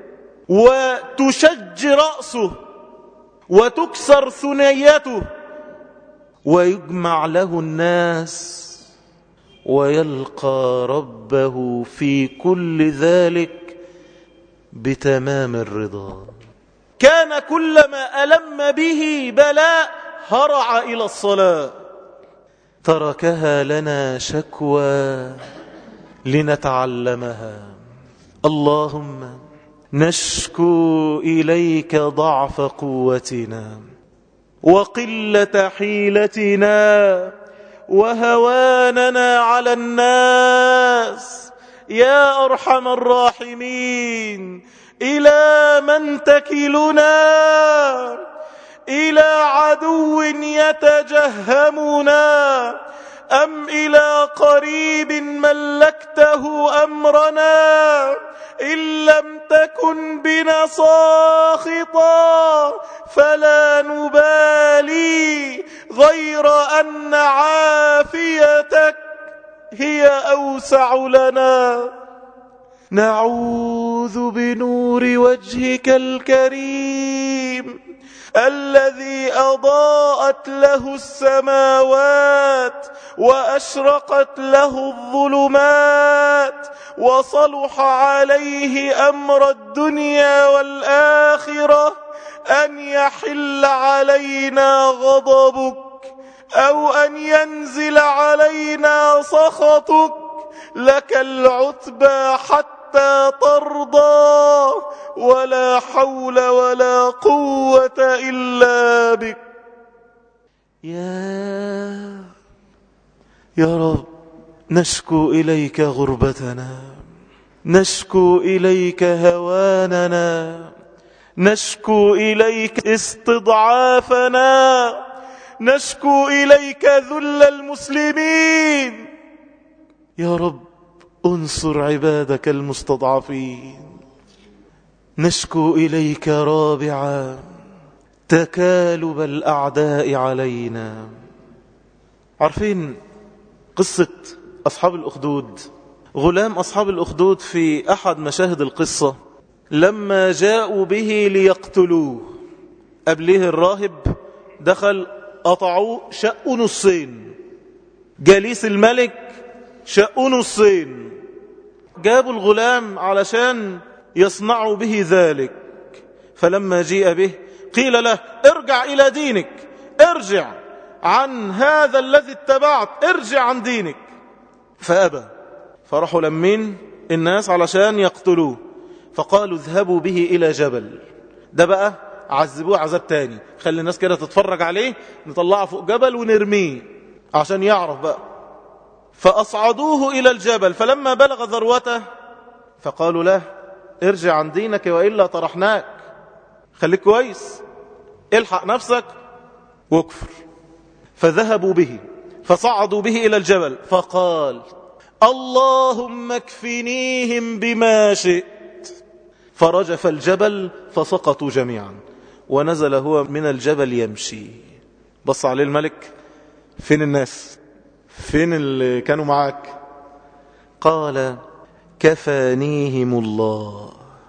Speaker 1: وتشج رأسه وتكسر ثنيته ويجمع له الناس ويلقى ربه في كل ذلك بتمام الرضا كان كلما ألم به بلاء هرع إلى الصلاة تركها لنا شكوى لنتعلمها اللهم نشكو إليك ضعف قوتنا وقلة حيلتنا وهواننا على الناس يا أرحم الراحمين إلى من تكلنا إلى عدو يتجهمنا أم إلى قريب ملكته أمرنا إن لم تكن بنا ساخطا فلا نبالي غير أن عافيتك هي أوسع لنا نعوذ بنور وجهك الكريم الذي أضاءت له السماوات وأشرقت له الظلمات وصلح عليه أمر الدنيا والآخرة أن يحل علينا غضبك أو أن ينزل علينا سخطك لك العتبى حتى ترضى ولا حول ولا قوة إلا بك يا يا رب نشكو إليك غربتنا نشكو إليك هواننا نشكو إليك استضعافنا نشكو إليك ذل المسلمين يا رب انصر عبادك المستضعفين نشكو إليك رابعا تكالب الأعداء علينا عارفين قصة أصحاب الأخدود غلام أصحاب الأخدود في أحد مشاهد القصة لما جاءوا به ليقتلوه قبله الراهب دخل قطعوه شقوا نصين جليس الملك شقوا نصين جابوا الغلام علشان يصنعوا به ذلك فلما جيء به قيل له ارجع إلى دينك ارجع عن هذا الذي اتبعت ارجع عن دينك فأبى فرحوا لمين الناس علشان يقتلوه فقالوا اذهبوا به إلى جبل ده بقى عذبوه عذاب تاني خلي الناس كده تتفرج عليه نطلعه فوق جبل ونرميه عشان يعرف بقى فأصعدوه إلى الجبل فلما بلغ ذروته فقالوا له ارجع عن دينك وإلا طرحناك خليك كويس الحق نفسك واكفر فذهبوا به فصعدوا به إلى الجبل فقال اللهم اكفنيهم بما شئت فرجف الجبل فسقطوا جميعا ونزل هو من الجبل يمشي بص عليه الملك فين الناس فين اللي كانوا معاك قال كفانيهم الله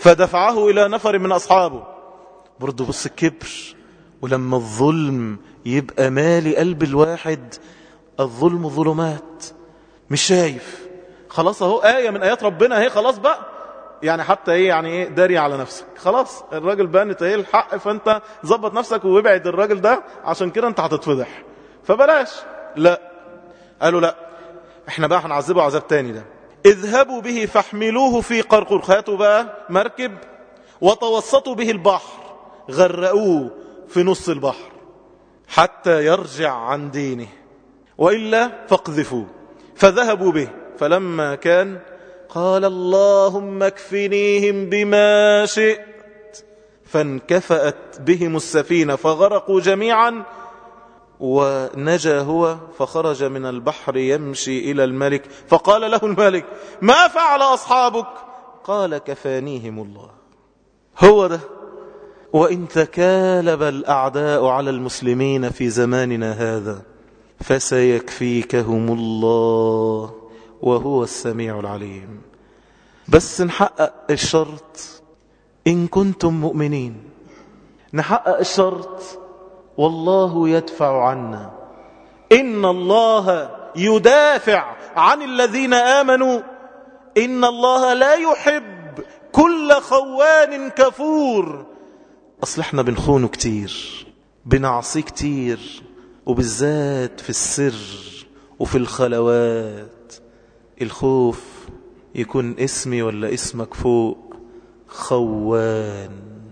Speaker 1: فدفعه إلى نفر من أصحابه برضه بص الكبر ولما الظلم يبقى مالي قلب الواحد الظلم ظلمات مش شايف خلاص اهو آية من آيات ربنا اهي خلاص بقى يعني حتى ايه يعني ايه داري على نفسك خلاص الراجل بانت ايه الحق فانت ظبط نفسك وابعد الراجل ده عشان كده انت هتتفضح فبلاش لا قالوا لا احنا بقى هنعذبه عذاب تاني ده اذهبوا به فاحملوه في قرقر خاتوا بقى مركب وتوسطوا به البحر غرقوه في نص البحر حتى يرجع عن دينه وإلا فاقذفوه فذهبوا به فلما كان قال اللهم اكفنيهم بما شئت فانكفأت بهم السفينة فغرقوا جميعا ونجا هو فخرج من البحر يمشي إلى الملك فقال له الملك ما فعل أصحابك قال كفانيهم الله هو ده وإن تكالب الأعداء على المسلمين في زماننا هذا فسيكفيكهم الله وهو السميع العليم بس نحقق الشرط إن كنتم مؤمنين نحقق الشرط والله يدفع عنا إن الله يدافع عن الذين آمنوا إن الله لا يحب كل خوان كفور أصل احنا بنخونه كتير بنعصيه كتير وبالذات في السر وفي الخلوات الخوف يكون اسمي ولا اسمك فوق خوان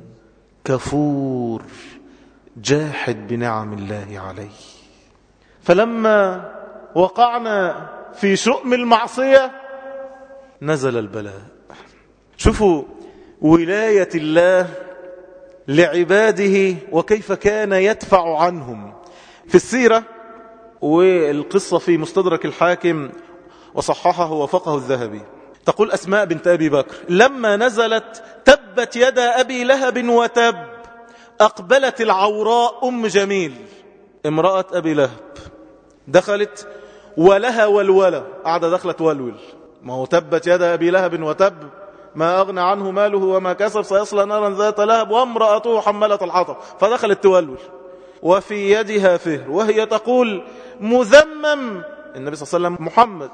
Speaker 1: كفور جاحد بنعم الله عليه فلما وقعنا في شؤم المعصية نزل البلاء شوفوا ولاية الله لعباده وكيف كان يدفع عنهم في السيرة والقصة في مستدرك الحاكم وصححه وفقه الذهبي تقول أسماء بنت أبي بكر لما نزلت تبت يدا أبي لهب وتب أقبلت العوراء أم جميل امرأة أبي لهب دخلت ولها والولة قاعدة دخلت ولول ما هو تبت يدا أبي لهب وتب ما أغنى عنه ماله وما كسب سيصلى نارا ذات لهب وامرأته حملة الحطب فدخلت تولول وفي يدها فهر وهي تقول مذمم النبي صلى الله عليه وسلم محمد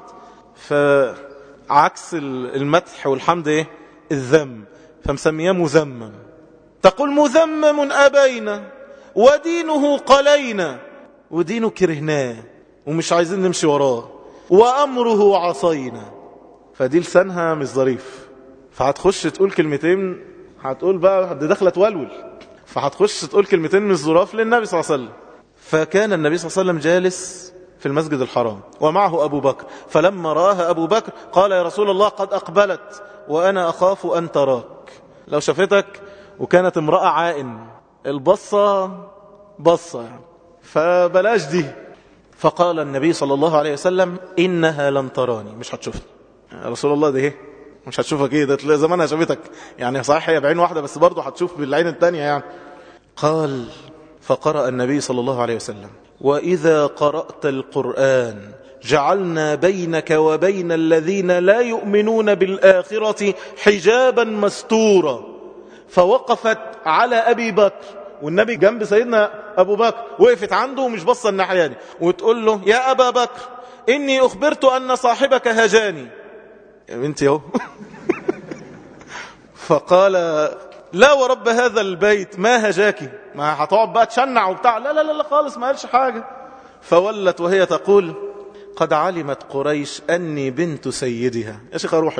Speaker 1: فعكس المدح والحمد ايه الذم فمسمياه مذمم تقول مذمم أبينا ودينه قلينا ودينه كرهناه ومش عايزين نمشي وراه وأمره عصينا فدي لسانها مش ظريف فهتخش تقول كلمتين هتقول بقى دي داخله تولول فهتخش تقول كلمتين من الظراف للنبي صلى الله عليه وسلم فكان النبي صلى الله عليه وسلم جالس في المسجد الحرام ومعه أبو بكر فلما رآها أبو بكر قال يا رسول الله قد أقبلت وأنا أخاف أن تراك لو شافتك وكانت امرأة عائن البصة بصة يعني فبلاش دي فقال النبي صلى الله عليه وسلم إنها لن تراني مش هتشوفني يا رسول الله ده ايه مش هتشوفك ايه ده تلاقي زمانها شافتك يعني صحيح هي بعين واحدة بس برضه هتشوف بالعين التانية يعني قال فقرأ النبي صلى الله عليه وسلم وإذا قرأت القرآن جعلنا بينك وبين الذين لا يؤمنون بالآخرة حجابا مستورا فوقفت على أبي بكر والنبي جنب سيدنا أبو بكر وقفت عنده ومش بصة الناحية دي وتقول له يا أبا بكر إني أخبرت أن صاحبك هجاني يا بنتي اهو فقال لا ورب هذا البيت ما هجاكي ما هتقعد بقى تشنع وبتاع لا لا لا خالص ما قالش حاجة فولت وهي تقول قد علمت قريش أني بنت سيدها يا شيخ روحي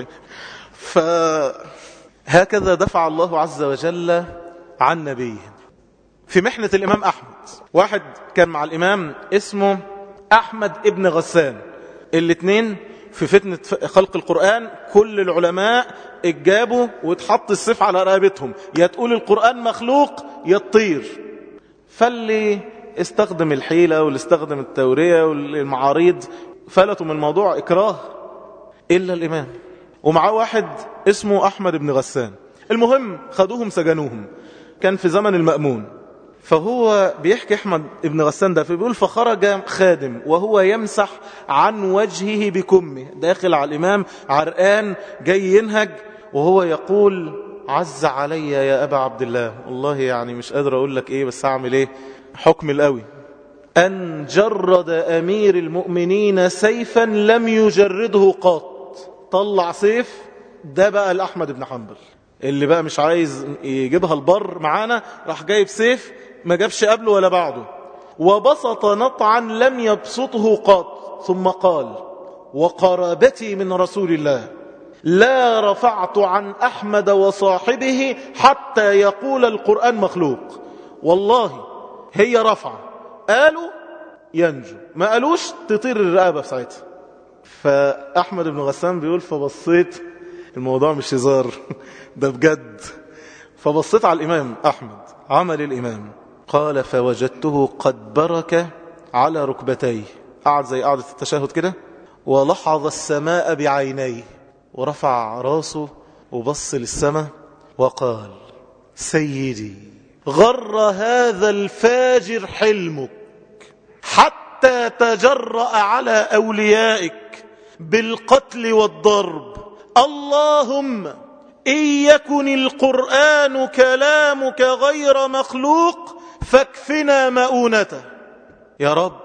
Speaker 1: فهكذا دفع الله عز وجل عن نبيه في محنة الإمام أحمد واحد كان مع الإمام اسمه أحمد ابن غسان الاثنين في فتنة خلق القرآن كل العلماء اتجابوا واتحط السيف على رقبتهم يا تقول القرآن مخلوق يا تطير فاللي استخدم الحيلة واللي استخدم التورية والمعاريض فلتوا من الموضوع إكراه إلا الإمام ومعاه واحد اسمه أحمد بن غسان المهم خدوهم سجنوهم كان في زمن المأمون فهو بيحكي أحمد بن غسان ده فبيقول فخرج خادم وهو يمسح عن وجهه بكمه داخل على الإمام عرقان جاي ينهج وهو يقول عز علي يا أبا عبد الله والله يعني مش قادر أقول لك إيه بس أعمل إيه حكم القوي أن جرد أمير المؤمنين سيفا لم يجرده قط طلع سيف ده بقى الأحمد بن حنبل اللي بقى مش عايز يجيبها البر معانا راح جايب سيف ما جابش قبله ولا بعده وبسط نطعا لم يبسطه قط ثم قال وقرابتي من رسول الله لا رفعت عن أحمد وصاحبه حتى يقول القرآن مخلوق والله هي رفعة قالوا ينجو ما قالوش تطير الرقبة في ساعتها فأحمد بن غسان بيقول فبصيت الموضوع مش هزار ده بجد فبصيت على الإمام أحمد عمل الإمام قال فوجدته قد برك على ركبتيه قعد زي قعدة التشهد كده ولحظ السماء بعينيه ورفع راسه وبص للسماء وقال سيدي غر هذا الفاجر حلمك حتى تجرأ على أوليائك بالقتل والضرب اللهم إن يكن القرآن كلامك غير مخلوق فاكفنا مؤونته يا رب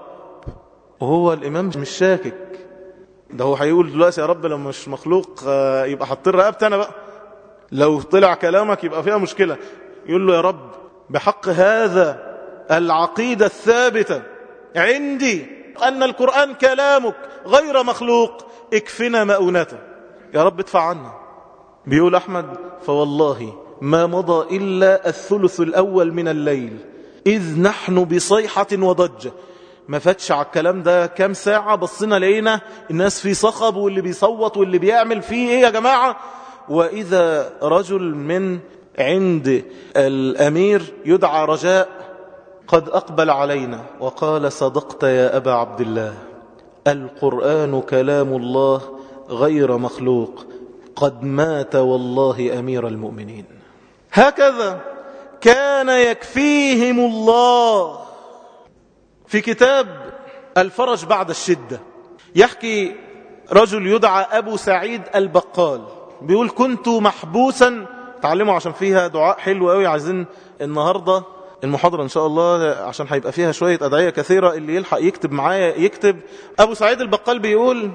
Speaker 1: وهو الإمام مش شاكك ده هو هيقول دلوقتي يا رب لما مش مخلوق يبقى حطير رقبتي أنا بقى لو طلع كلامك يبقى فيها مشكلة يقول له يا رب بحق هذا العقيدة الثابتة عندي أن القرآن كلامك غير مخلوق اكفنا مؤونته يا رب ادفع عنا بيقول أحمد فوالله ما مضى إلا الثلث الأول من الليل إذ نحن بصيحة وضجة ما فاتش على الكلام ده كام ساعة بصينا لقينا الناس في صخب واللي بيصوت واللي بيعمل فيه ايه يا جماعة وإذا رجل من عند الأمير يدعى رجاء قد أقبل علينا وقال صدقت يا أبا عبد الله القرآن كلام الله غير مخلوق قد مات والله أمير المؤمنين هكذا كان يكفيهم الله في كتاب الفرج بعد الشدة يحكي رجل يدعى أبو سعيد البقال بيقول كنت محبوسا تعلموا عشان فيها دعاء حلو قوي عايزين النهاردة المحاضرة إن شاء الله عشان هيبقى فيها شوية أدعية كثيرة اللي يلحق يكتب معايا يكتب أبو سعيد البقال بيقول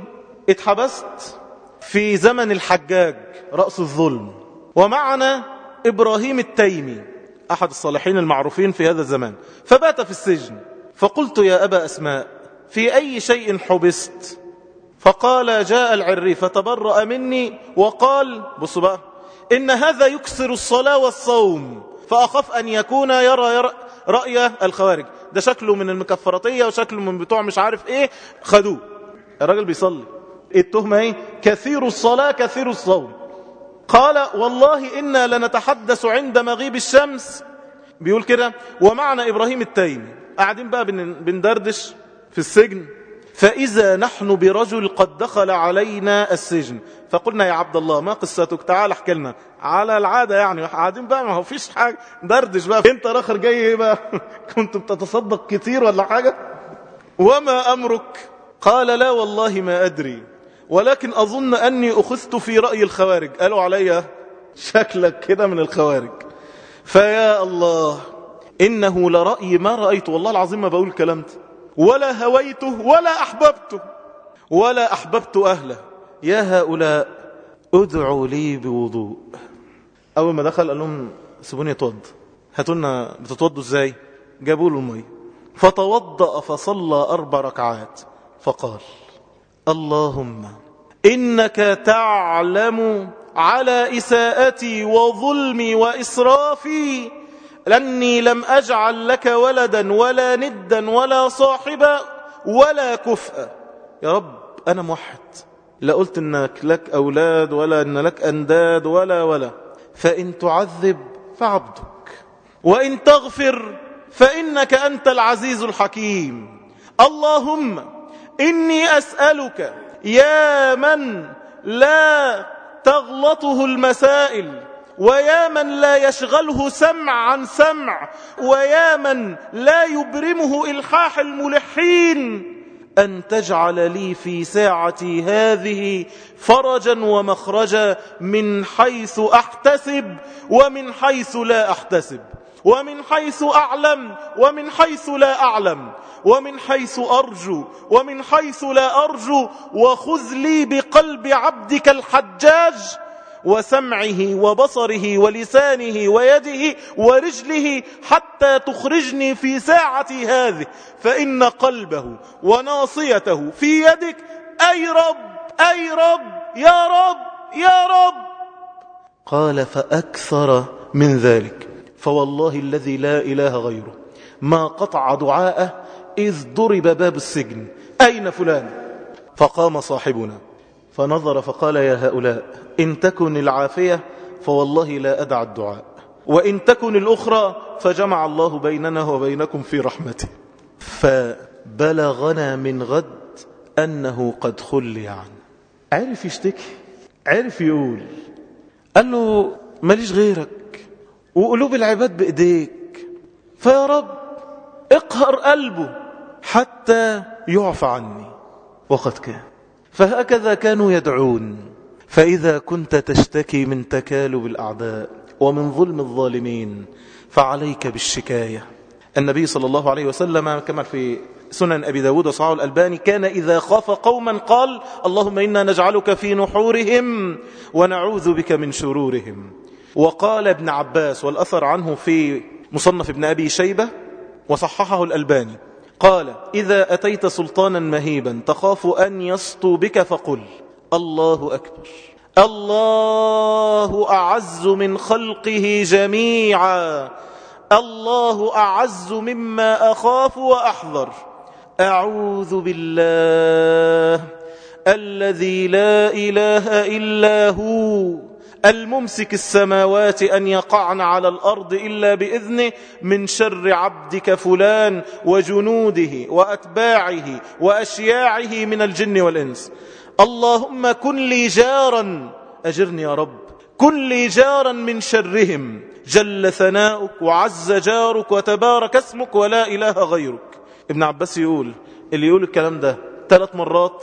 Speaker 1: اتحبست في زمن الحجاج رأس الظلم ومعنا إبراهيم التيمي أحد الصالحين المعروفين في هذا الزمان فبات في السجن فقلت يا أبا أسماء في أي شيء حبست فقال جاء العري فتبرأ مني وقال بصوا بقى إن هذا يكسر الصلاة والصوم فأخاف أن يكون يرى, يرى رأي الخوارج ده شكله من المكفرطية وشكله من بتوع مش عارف ايه خدوه الراجل بيصلي التهمة ايه كثير الصلاة كثير الصوم قال والله إنا لنتحدث عند مغيب الشمس بيقول كده ومعنا إبراهيم التيمي قاعدين بقى بندردش في السجن فإذا نحن برجل قد دخل علينا السجن فقلنا يا عبد الله ما قصتك تعال احكي لنا على العادة يعني قاعدين بقى ما هو فيش حاجة دردش بقى انت الاخر جاي ايه بقى كنت بتتصدق كتير ولا حاجة وما أمرك قال لا والله ما أدري ولكن أظن أني أخذت في رأي الخوارج قالوا علي شكلك كده من الخوارج فيا الله إنه لرأي ما رأيت والله العظيم ما بقول الكلام ده ولا هويته ولا أحببته ولا أحببت أهله يا هؤلاء ادعوا لي بوضوء أول ما دخل قال لهم سيبوني اتوضى هاتوا لنا بتتوضوا ازاي جابوا له المي فتوضأ فصلى أربع ركعات فقال اللهم إنك تعلم على إساءتي وظلمي وإسرافي لأني لم أجعل لك ولدا ولا ندا ولا صاحبا ولا كفءا يا رب أنا موحد لا قلت إنك لك أولاد ولا إن لك أنداد ولا ولا فإن تعذب فعبدك وإن تغفر فإنك أنت العزيز الحكيم اللهم إني أسألك يا من لا تغلطه المسائل ويا من لا يشغله سمع عن سمع ويا من لا يبرمه إلحاح الملحين أن تجعل لي في ساعتي هذه فرجا ومخرجا من حيث أحتسب ومن حيث لا أحتسب ومن حيث أعلم ومن حيث لا أعلم ومن حيث أرجو ومن حيث لا أرجو وخذ لي بقلب عبدك الحجاج وسمعه وبصره ولسانه ويده ورجله حتى تخرجني في ساعتي هذه فإن قلبه وناصيته في يدك أي رب أي رب يا رب يا رب قال فأكثر من ذلك فوالله الذي لا إله غيره ما قطع دعاءه إذ ضرب باب السجن أين فلان فقام صاحبنا فنظر فقال يا هؤلاء إن تكن العافية فوالله لا أدع الدعاء وإن تكن الأخرى فجمع الله بيننا وبينكم في رحمته فبلغنا من غد أنه قد خلي عنه عرف يشتكي عرف يقول قال له ماليش غيرك وقلوب العباد بإيديك فيا رب اقهر قلبه حتى يعفى عني وقد كان فهكذا كانوا يدعون فإذا كنت تشتكي من تكالب الأعداء ومن ظلم الظالمين فعليك بالشكاية النبي صلى الله عليه وسلم كما في سنن أبي داود وصحاه الألباني كان إذا خاف قوما قال اللهم إنا نجعلك في نحورهم ونعوذ بك من شرورهم وقال ابن عباس والأثر عنه في مصنف ابن أبي شيبة وصححه الألباني قال إذا أتيت سلطانا مهيبا تخاف أن يسطو بك فقل الله أكبر الله أعز من خلقه جميعا الله أعز مما أخاف وأحذر أعوذ بالله الذي لا إله إلا هو الممسك السماوات أن يقعن على الأرض إلا بإذنه من شر عبدك فلان وجنوده وأتباعه وأشياعه من الجن والإنس اللهم كن لي جارا أجرني يا رب كن لي جارا من شرهم جل ثناؤك وعز جارك وتبارك اسمك ولا إله غيرك ابن عباس يقول اللي يقول الكلام ده ثلاث مرات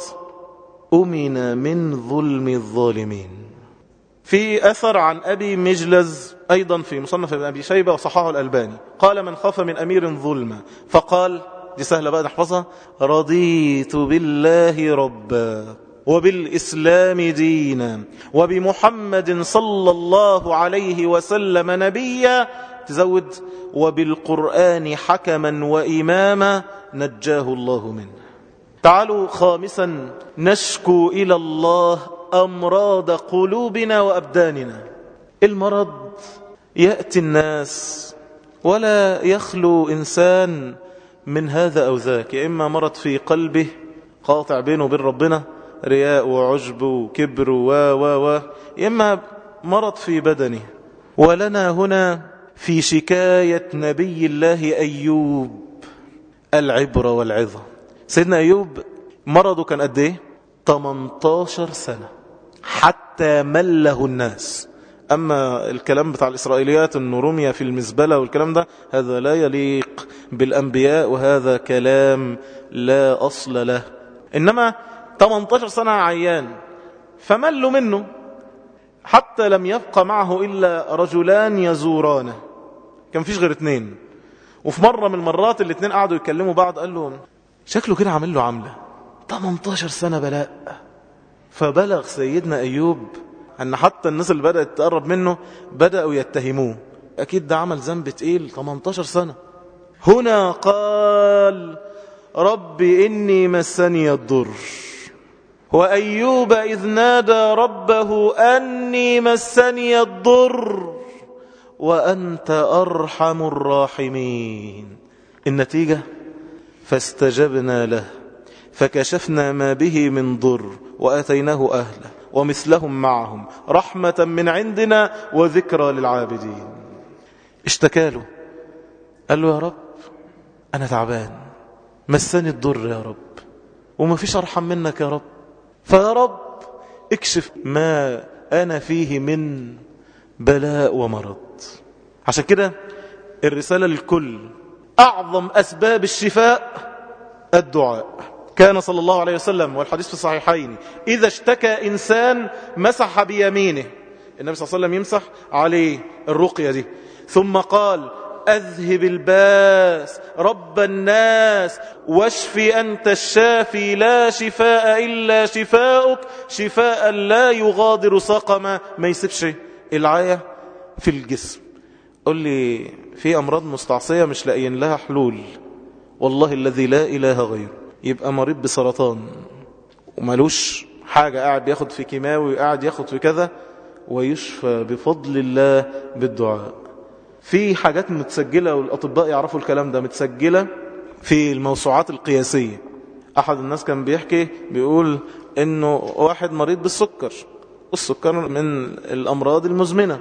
Speaker 1: أمن من ظلم الظالمين في أثر عن أبي مجلز أيضا في مصنف ابن أبي شيبة وصححه الألباني قال من خاف من أمير ظلما فقال دي سهلة بقى نحفظها رضيت بالله ربا وبالإسلام دينا وبمحمد صلى الله عليه وسلم نبيا تزود وبالقرآن حكما وإماما نجاه الله منه تعالوا خامسا نشكو إلى الله أمراض قلوبنا وأبداننا المرض يأتي الناس ولا يخلو إنسان من هذا أو ذاك يا إما مرض في قلبه قاطع بينه وبين ربنا رياء وعجب وكبر و و و يا إما مرض في بدنه ولنا هنا في شكاية نبي الله أيوب العبرة والعظة سيدنا أيوب مرضه كان قد ايه 18 سنة حتى مله الناس أما الكلام بتاع الإسرائيليات أنه رمي في المزبلة والكلام ده هذا لا يليق بالأنبياء وهذا كلام لا أصل له إنما 18 سنة عيان فملوا منه حتى لم يبقى معه إلا رجلان يزورانه كان فيش غير اتنين وفي مرة من المرات الاتنين قعدوا يتكلموا بعض قال له شكله كده عامل له عملة 18 سنة بلاء فبلغ سيدنا أيوب أن حتى الناس اللي بدأت تقرب منه بدأوا يتهموه أكيد ده عمل ذنب تقيل 18 سنة هنا قال رب إني مسني الضر وأيوب إذ نادى ربه أني مسني الضر وأنت أرحم الراحمين النتيجة فاستجبنا له فكشفنا ما به من ضر وأتيناه أهله ومثلهم معهم رحمة من عندنا وذكرى للعابدين اشتكى له قال له يا رب أنا تعبان مسني الضر يا رب وما فيش أرحم منك يا رب فيا رب اكشف ما أنا فيه من بلاء ومرض عشان كده الرسالة للكل أعظم أسباب الشفاء الدعاء كان صلى الله عليه وسلم والحديث في الصحيحين إذا اشتكى إنسان مسح بيمينه النبي صلى الله عليه وسلم يمسح عليه الرقية دي ثم قال أذهب الباس رب الناس واشف أنت الشافي لا شفاء إلا شفاءك شفاء لا يغادر سقما ما يسيبش العاية في الجسم قل لي في أمراض مستعصية مش لاقيين لها حلول والله الذي لا إله غيره يبقى مريض بسرطان ومالوش حاجة قاعد بياخد في كيماوي قاعد ياخد في كذا ويشفى بفضل الله بالدعاء في حاجات متسجلة والأطباء يعرفوا الكلام ده متسجلة في الموسوعات القياسية أحد الناس كان بيحكي بيقول إنه واحد مريض بالسكر والسكر من الأمراض المزمنة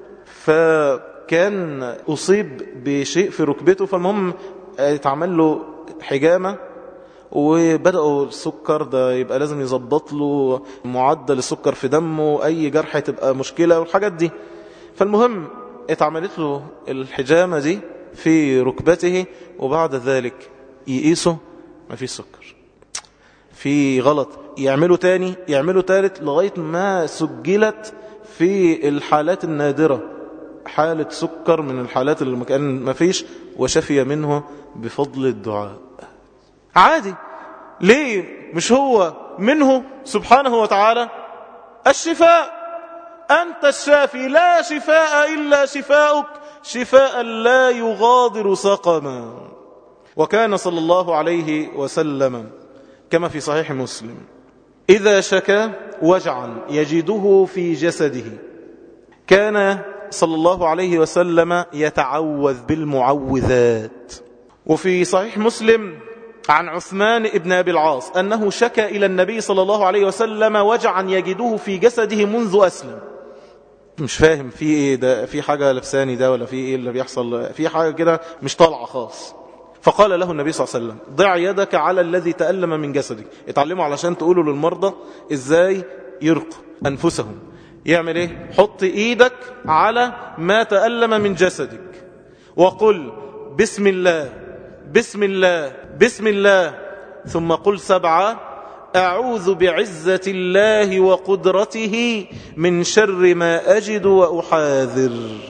Speaker 1: فكان أصيب بشيء في ركبته فالمهم اتعمل له حجامة وبدأوا السكر ده يبقى لازم يظبط له معدل السكر في دمه أي جرح تبقى مشكلة والحاجات دي فالمهم اتعملت له الحجامة دي في ركبته وبعد ذلك يقيسه ما فيش سكر في غلط يعملوا تاني يعملوا تالت لغاية ما سجلت في الحالات النادرة حالة سكر من الحالات اللي كان ما فيش وشفي منه بفضل الدعاء عادي ليه مش هو منه سبحانه وتعالى الشفاء أنت الشافي لا شفاء إلا شفاءك شفاء لا يغادر سقما وكان صلى الله عليه وسلم كما في صحيح مسلم إذا شكى وجعا يجده في جسده كان صلى الله عليه وسلم يتعوذ بالمعوذات وفي صحيح مسلم عن عثمان ابن أبي العاص أنه شكى إلى النبي صلى الله عليه وسلم وجعا يجده في جسده منذ أسلم مش فاهم في ايه ده في حاجة لبساني ده ولا في ايه اللي بيحصل في حاجة كده مش طالعة خاص فقال له النبي صلى الله عليه وسلم ضع يدك على الذي تألم من جسدك اتعلموا علشان تقولوا للمرضى ازاي يرقوا أنفسهم يعمل ايه حط ايدك على ما تألم من جسدك وقل بسم الله بسم الله بسم الله ثم قل سبعة أعوذ بعزة الله وقدرته من شر ما أجد وأحاذر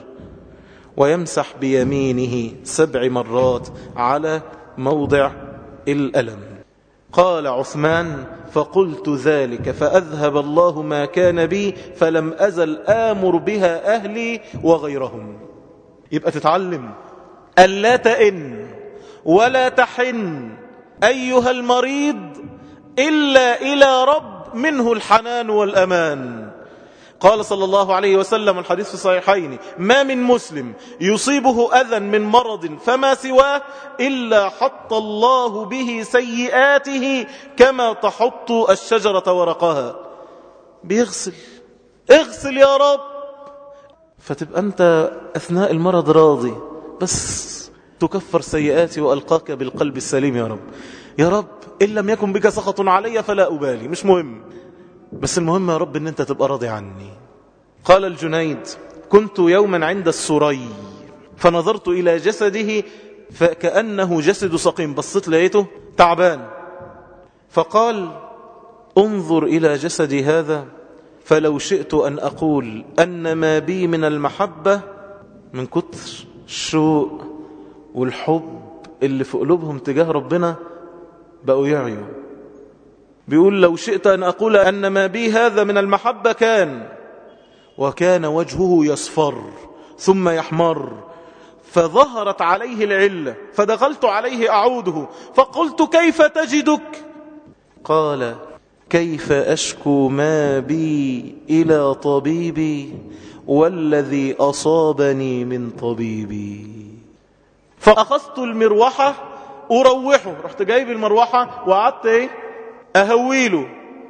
Speaker 1: ويمسح بيمينه سبع مرات على موضع الألم قال عثمان فقلت ذلك فأذهب الله ما كان بي فلم أزل آمر بها أهلي وغيرهم يبقى تتعلم ألا تئن ولا تحن أيها المريض إلا إلى رب منه الحنان والأمان قال صلى الله عليه وسلم الحديث في الصحيحين ما من مسلم يصيبه أذى من مرض فما سواه إلا حط الله به سيئاته كما تحط الشجرة ورقها بيغسل اغسل يا رب فتبقى أنت أثناء المرض راضي بس تكفر سيئاتي وألقاك بالقلب السليم يا رب يا رب إن لم يكن بك سخط علي فلا أبالي مش مهم بس المهم يا رب ان انت تبقى راضي عني قال الجنيد كنت يوما عند السري فنظرت إلى جسده فكأنه جسد سقيم بصيت لقيته تعبان فقال انظر إلى جسدي هذا فلو شئت أن أقول أن ما بي من المحبة من كتر الشوق والحب اللي في قلوبهم تجاه ربنا بقوا يعيوا بيقول لو شئت أن أقول أن ما بي هذا من المحبة كان وكان وجهه يصفر ثم يحمر فظهرت عليه العلة فدخلت عليه أعوده فقلت كيف تجدك قال كيف أشكو ما بي إلى طبيبي والذي أصابني من طبيبي فأخذت المروحة أروحه رحت جايب المروحة وقعدت ايه أهويله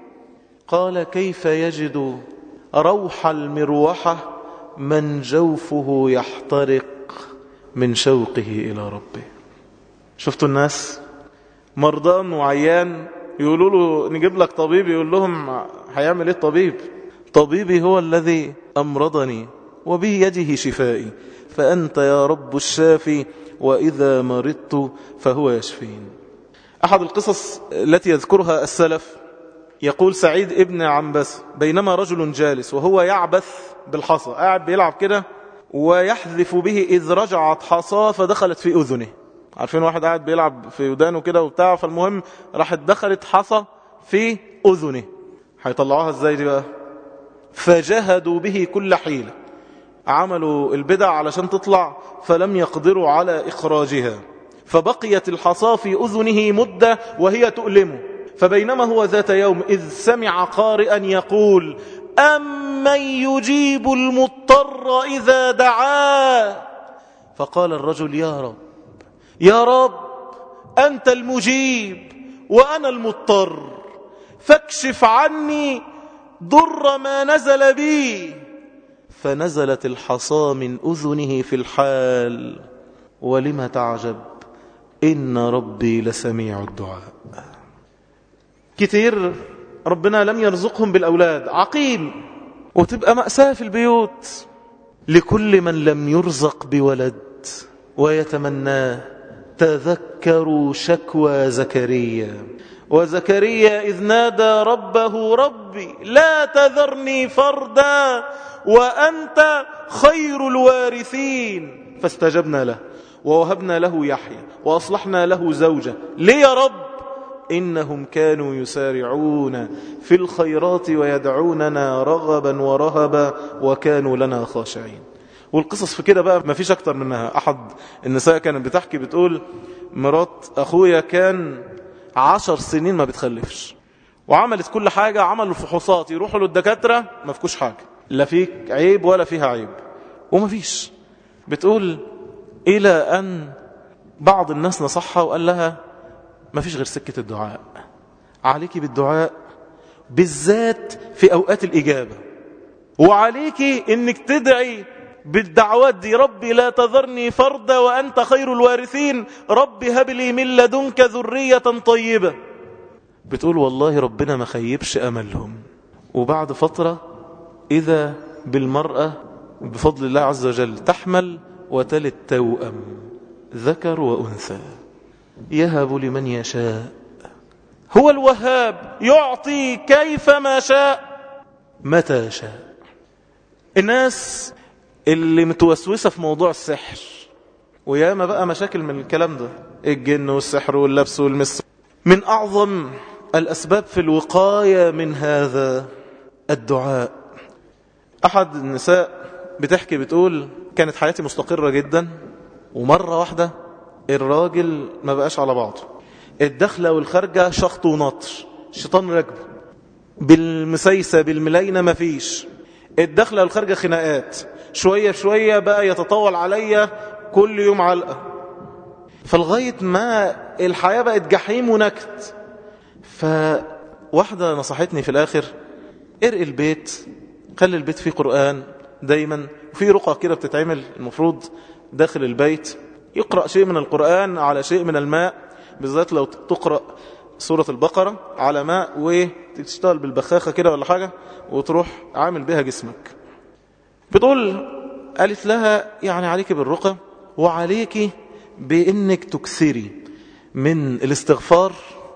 Speaker 1: قال كيف يجد روح المروحة من جوفه يحترق من شوقه إلى ربه شفتوا الناس مرضان وعيان يقولوا له نجيب لك طبيب يقول لهم هيعمل ايه الطبيب طبيبي هو الذي أمرضني وبيده شفائي فأنت يا رب الشافي وإذا مرضت فهو يشفين أحد القصص التي يذكرها السلف يقول سعيد ابن عنبس بينما رجل جالس وهو يعبث بالحصى قاعد بيلعب كده ويحذف به إذ رجعت حصاه فدخلت في أذنه عارفين واحد قاعد بيلعب في ودانه كده وبتاع فالمهم راحت دخلت حصى في أذنه هيطلعوها ازاي دي بقى فجهدوا به كل حيلة عملوا البدع علشان تطلع فلم يقدروا على إخراجها فبقيت الحصى في أذنه مدة وهي تؤلمه فبينما هو ذات يوم إذ سمع قارئا يقول أمن يجيب المضطر إذا دعاه فقال الرجل يا رب يا رب أنت المجيب وأنا المضطر فاكشف عني ضر ما نزل بي فنزلت الحصى من أذنه في الحال ولم تعجب إن ربي لسميع الدعاء كتير ربنا لم يرزقهم بالأولاد عقيم وتبقى مأساة في البيوت لكل من لم يرزق بولد ويتمناه تذكروا شكوى زكريا وزكريا إذ نادى ربه ربي لا تذرني فردا وأنت خير الوارثين فاستجبنا له ووهبنا له يحيى وأصلحنا له زوجة ليه يا رب إنهم كانوا يسارعون في الخيرات ويدعوننا رغبا ورهبا وكانوا لنا خاشعين والقصص في كده بقى ما فيش أكتر منها أحد النساء كانت بتحكي بتقول مرات أخويا كان عشر سنين ما بتخلفش وعملت كل حاجة عملوا الفحوصات يروحوا للدكاترة ما فيكوش حاجة لا فيك عيب ولا فيها عيب وما فيش بتقول إلى أن بعض الناس نصحها وقال لها ما فيش غير سكة الدعاء عليك بالدعاء بالذات في أوقات الإجابة وعليك إنك تدعي بالدعوات دي ربي لا تذرني فردا وأنت خير الوارثين ربي هب لي من لدنك ذرية طيبة بتقول والله ربنا ما خيبش أملهم وبعد فترة إذا بالمرأة بفضل الله عز وجل تحمل وتلد توأم ذكر وأنثى يهب لمن يشاء هو الوهاب يعطي كيف ما شاء متى شاء الناس اللي متوسوسة في موضوع السحر وياما بقى مشاكل من الكلام ده الجن والسحر واللبس والمس من أعظم الأسباب في الوقاية من هذا الدعاء أحد النساء بتحكي بتقول كانت حياتي مستقرة جدا ومرة واحدة الراجل ما بقاش على بعضه الدخلة والخارجة شخط ونطر الشيطان راكبه بالمسيسة بالملاينة ما فيش الدخلة والخارجة خناقات شوية شوية بقى يتطول عليا كل يوم علقة فلغاية ما الحياة بقت جحيم ونكت فواحدة نصحتني في الآخر ارقي البيت خلي البيت فيه قرآن دايما وفي رقى كده بتتعمل المفروض داخل البيت يقرأ شيء من القرآن على شيء من الماء بالذات لو تقرأ سورة البقرة على ماء وتشتغل بالبخاخة كده ولا حاجة وتروح عامل بها جسمك بتقول قالت لها يعني عليك بالرقى وعليك بانك تكثري من الاستغفار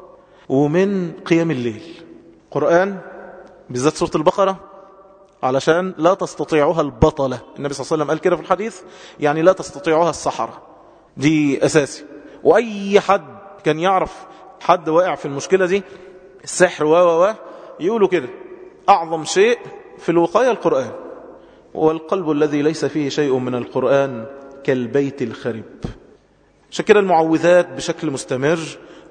Speaker 1: ومن قيام الليل قرآن بالذات سورة البقرة علشان لا تستطيعها البطلة النبي صلى الله عليه وسلم قال كده في الحديث يعني لا تستطيعها السحرة دي أساسي وأي حد كان يعرف حد واقع في المشكلة دي السحر و و يقولوا كده أعظم شيء في الوقاية القرآن والقلب الذي ليس فيه شيء من القرآن كالبيت الخرب عشان كده المعوذات بشكل مستمر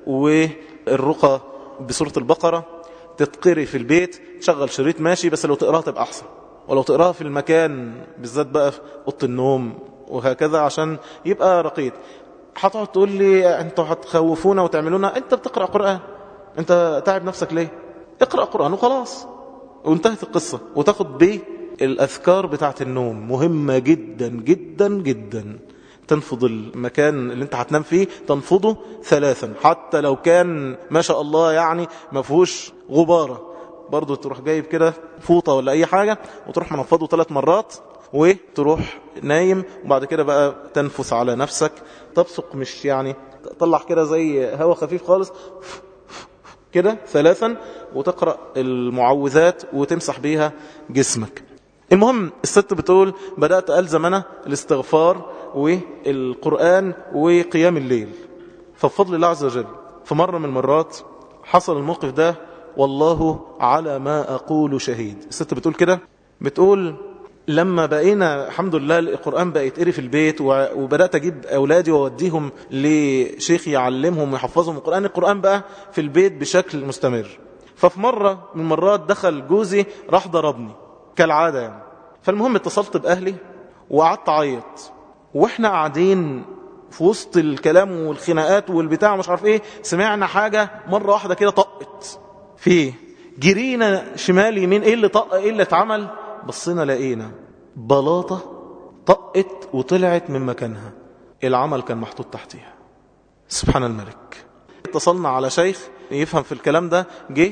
Speaker 1: والرقى بسورة البقرة تتقري في البيت تشغل شريط ماشي بس لو تقراها تبقى أحسن ولو تقراها في المكان بالذات بقى في أوضة النوم وهكذا عشان يبقى رقيق هتقعد تقول لي انتوا هتخوفونا وتعملونا انت بتقرأ قرآن انت تعب نفسك ليه اقرأ قرآن وخلاص وانتهت القصة وتاخد بيه الأذكار بتاعت النوم مهمة جدا جدا جدا تنفض المكان اللي انت هتنام فيه تنفضه ثلاثا حتى لو كان ما شاء الله يعني ما فيهوش غبارة برضو تروح جايب كده فوطة ولا أي حاجة وتروح منفضه ثلاث مرات وتروح نايم وبعد كده بقى تنفث على نفسك تبصق مش يعني تطلع كده زي هوا خفيف خالص كده ثلاثا وتقرأ المعوذات وتمسح بيها جسمك المهم الست بتقول بدأت ألزم أنا الاستغفار والقرآن وقيام الليل فبفضل الله عز وجل في مرة من المرات حصل الموقف ده والله على ما أقول شهيد الست بتقول كده بتقول لما بقينا الحمد لله القرآن بقى يتقري في البيت وبدأت أجيب أولادي وأوديهم لشيخ يعلمهم ويحفظهم القرآن القرآن بقى في البيت بشكل مستمر ففي مرة من المرات دخل جوزي راح ضربني كالعادة يعني فالمهم اتصلت بأهلي وقعدت أعيط واحنا قاعدين في وسط الكلام والخناقات والبتاع مش عارف ايه سمعنا حاجة مرة واحدة كده طقت فيه جرينا شمال يمين ايه اللي طق ايه اللي اتعمل بصينا لقينا بلاطة طقت وطلعت من مكانها العمل كان محطوط تحتيها سبحان الملك اتصلنا على شيخ يفهم في الكلام ده جه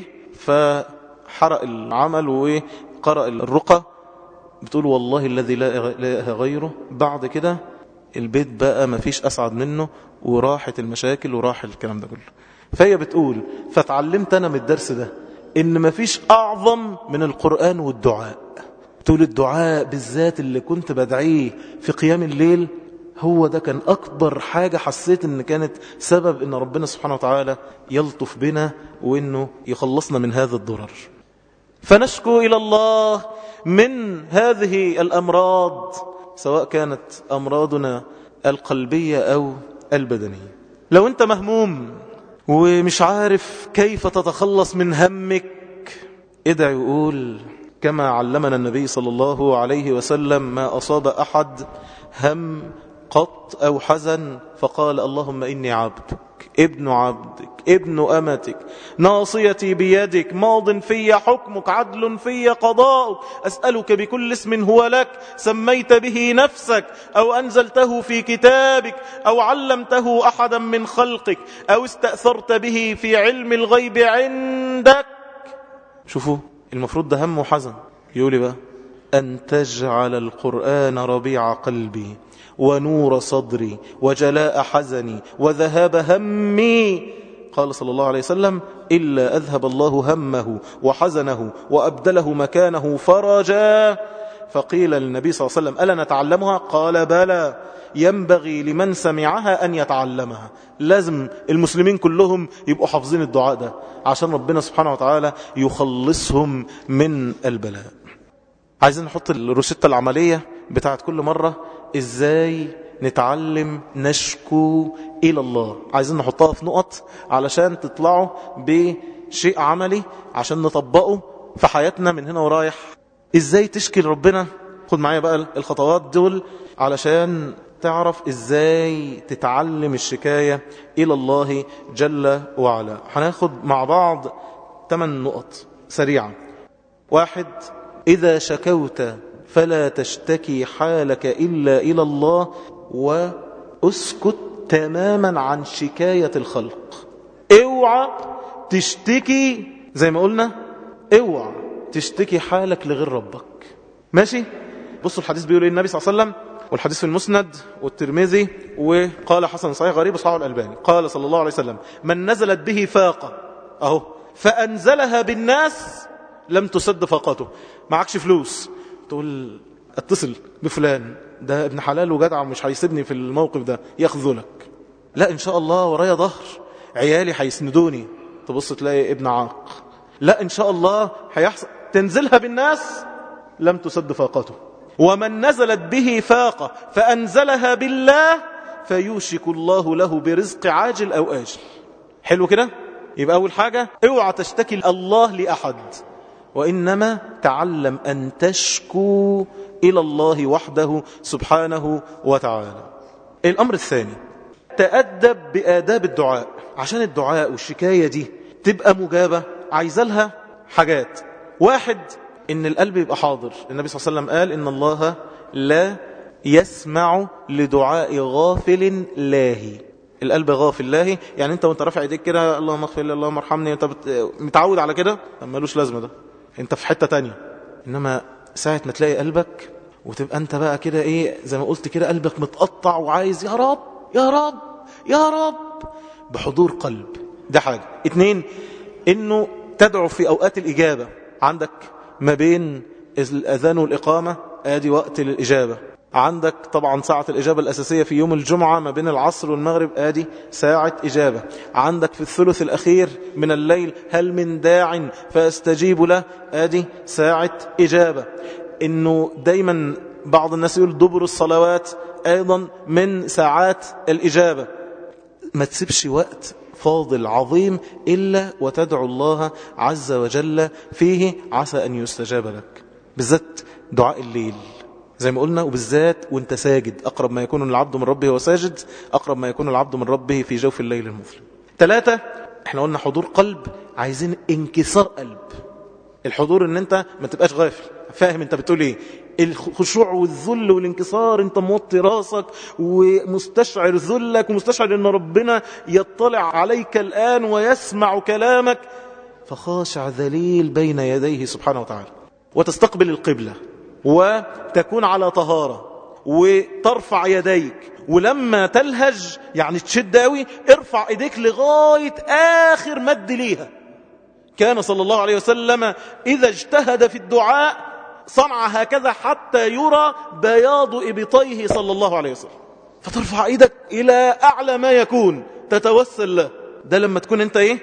Speaker 1: فحرق العمل وقرأ الرقى بتقول والله الذي لا إله غيره بعد كده البيت بقى ما فيش أسعد منه وراحت المشاكل وراح الكلام ده كله فهي بتقول فتعلمت أنا من الدرس ده إن ما فيش أعظم من القرآن والدعاء تقول الدعاء بالذات اللي كنت بدعيه في قيام الليل هو ده كان أكبر حاجة حسيت إن كانت سبب إن ربنا سبحانه وتعالى يلطف بنا وإنه يخلصنا من هذا الضرر فنشكو إلى الله من هذه الأمراض سواء كانت أمراضنا القلبية أو البدنية لو أنت مهموم ومش عارف كيف تتخلص من همك ادعي وقول كما علمنا النبي صلى الله عليه وسلم ما أصاب أحد هم قط أو حزن فقال اللهم إني عبدك ابن عبدك ابن أمتك ناصيتي بيدك ماض في حكمك عدل في قضاؤك أسألك بكل اسم هو لك سميت به نفسك أو أنزلته في كتابك أو علمته أحدا من خلقك أو استأثرت به في علم الغيب عندك شوفوا المفروض ده هم وحزن يقولي بقى أن تجعل القرآن ربيع قلبي ونور صدري وجلاء حزني وذهاب همي قال صلى الله عليه وسلم إلا أذهب الله همه وحزنه وأبدله مكانه فرجا فقيل للنبي صلى الله عليه وسلم ألا نتعلمها قال بلى ينبغي لمن سمعها أن يتعلمها لازم المسلمين كلهم يبقوا حافظين الدعاء ده عشان ربنا سبحانه وتعالى يخلصهم من البلاء عايزين نحط الروشتة العملية بتاعت كل مرة ازاي نتعلم نشكو إلى الله عايزين نحطها في نقط علشان تطلعوا بشيء عملي عشان نطبقه في حياتنا من هنا ورايح ازاي تشكي لربنا خد معايا بقى الخطوات دول علشان تعرف ازاي تتعلم الشكاية إلى الله جل وعلا هناخد مع بعض ثمان نقط سريعا واحد إذا شكوت فلا تشتكي حالك إلا إلى الله وأسكت تماما عن شكاية الخلق اوعى تشتكي زي ما قلنا اوعى تشتكي حالك لغير ربك ماشي بصوا الحديث بيقول ايه النبي صلى الله عليه وسلم والحديث في المسند والترمذي وقال حسن صحيح غريب صحيح الألباني قال صلى الله عليه وسلم من نزلت به فاقة أهو فأنزلها بالناس لم تسد فاقته معكش فلوس تقول اتصل بفلان ده ابن حلال وجدع مش هيسيبني في الموقف ده يخذلك لا ان شاء الله ورايا ظهر عيالي هيسندوني تبص تلاقي ابن عاق لا ان شاء الله هيحصل تنزلها بالناس لم تسد فاقته ومن نزلت به فاقة فأنزلها بالله فيوشك الله له برزق عاجل أو آجل حلو كده يبقى أول حاجة اوعى تشتكي الله لأحد وإنما تعلم أن تشكو إلى الله وحده سبحانه وتعالى الأمر الثاني تأدب بآداب الدعاء عشان الدعاء والشكاية دي تبقى مجابة عايزة لها حاجات واحد إن القلب يبقى حاضر النبي صلى الله عليه وسلم قال إن الله لا يسمع لدعاء غافل لاهي القلب غافل لاهي يعني انت وانت رافع ايديك كده اللهم اغفر لي اللهم ارحمني انت بت... متعود على كده ملوش لازمه ده انت في حته تانية انما ساعه ما تلاقي قلبك وتبقى انت بقى كده ايه زي ما قلت كده قلبك متقطع وعايز يا رب يا رب يا رب بحضور قلب ده حاجة اتنين انه تدعو في اوقات الاجابة عندك ما بين الاذان والاقامة ادي وقت للاجابة عندك طبعا ساعة الإجابة الأساسية في يوم الجمعة ما بين العصر والمغرب آدي ساعة إجابة عندك في الثلث الأخير من الليل هل من داع فاستجيب له آدي ساعة إجابة إنه دايما بعض الناس يقول دبر الصلوات أيضا من ساعات الإجابة ما تسيبش وقت فاضل عظيم إلا وتدعو الله عز وجل فيه عسى أن يستجاب لك بالذات دعاء الليل زي ما قلنا وبالذات وانت ساجد أقرب ما يكون العبد من ربه وساجد أقرب ما يكون العبد من ربه في جوف الليل المظلم ثلاثة احنا قلنا حضور قلب عايزين انكسار قلب الحضور ان انت ما تبقاش غافل فاهم انت بتقول ايه الخشوع والذل والانكسار انت موطي راسك ومستشعر ذلك ومستشعر ان ربنا يطلع عليك الآن ويسمع كلامك فخاشع ذليل بين يديه سبحانه وتعالى وتستقبل القبلة وتكون على طهارة وترفع يديك ولما تلهج يعني تشد قوي ارفع ايديك لغاية آخر مد ليها كان صلى الله عليه وسلم إذا اجتهد في الدعاء صنع هكذا حتى يرى بياض إبطيه صلى الله عليه وسلم فترفع ايدك إلى أعلى ما يكون تتوسل له ده لما تكون انت ايه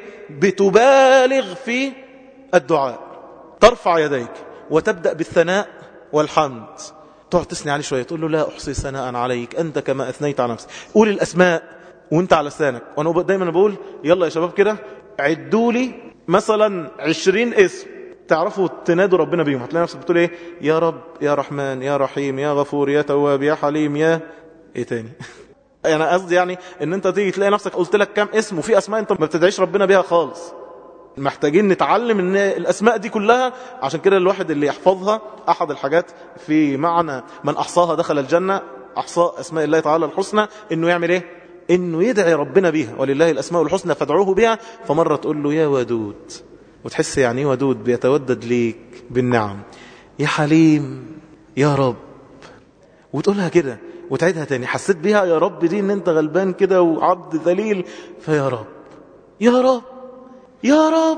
Speaker 1: بتبالغ في الدعاء ترفع يديك وتبدأ بالثناء والحمد تقعد تثني عليه شوية تقول له لا أحصي ثناء عليك أنت كما أثنيت على نفسك قول الأسماء وانت على لسانك وانا دايما بقول يلا يا شباب كده عدوا لي مثلا عشرين اسم تعرفوا تنادوا ربنا بيهم هتلاقي نفسك بتقول ايه يا رب يا رحمن يا رحيم يا غفور يا تواب يا حليم يا ايه تاني انا قصدي يعني ان انت تيجي تلاقي نفسك قلت لك كام اسم وفي اسماء انت ما بتدعيش ربنا بيها خالص محتاجين نتعلم ان الاسماء دي كلها عشان كده الواحد اللي يحفظها احد الحاجات في معنى من احصاها دخل الجنة احصاء اسماء الله تعالى الحسنى انه يعمل ايه انه يدعي ربنا بيها ولله الاسماء الحسنى فادعوه بها فمرة تقول له يا ودود وتحس يعني ايه ودود بيتودد ليك بالنعم يا حليم يا رب وتقولها كده وتعيدها تاني حسيت بيها يا رب دي ان انت غلبان كده وعبد ذليل فيا رب يا رب يا رب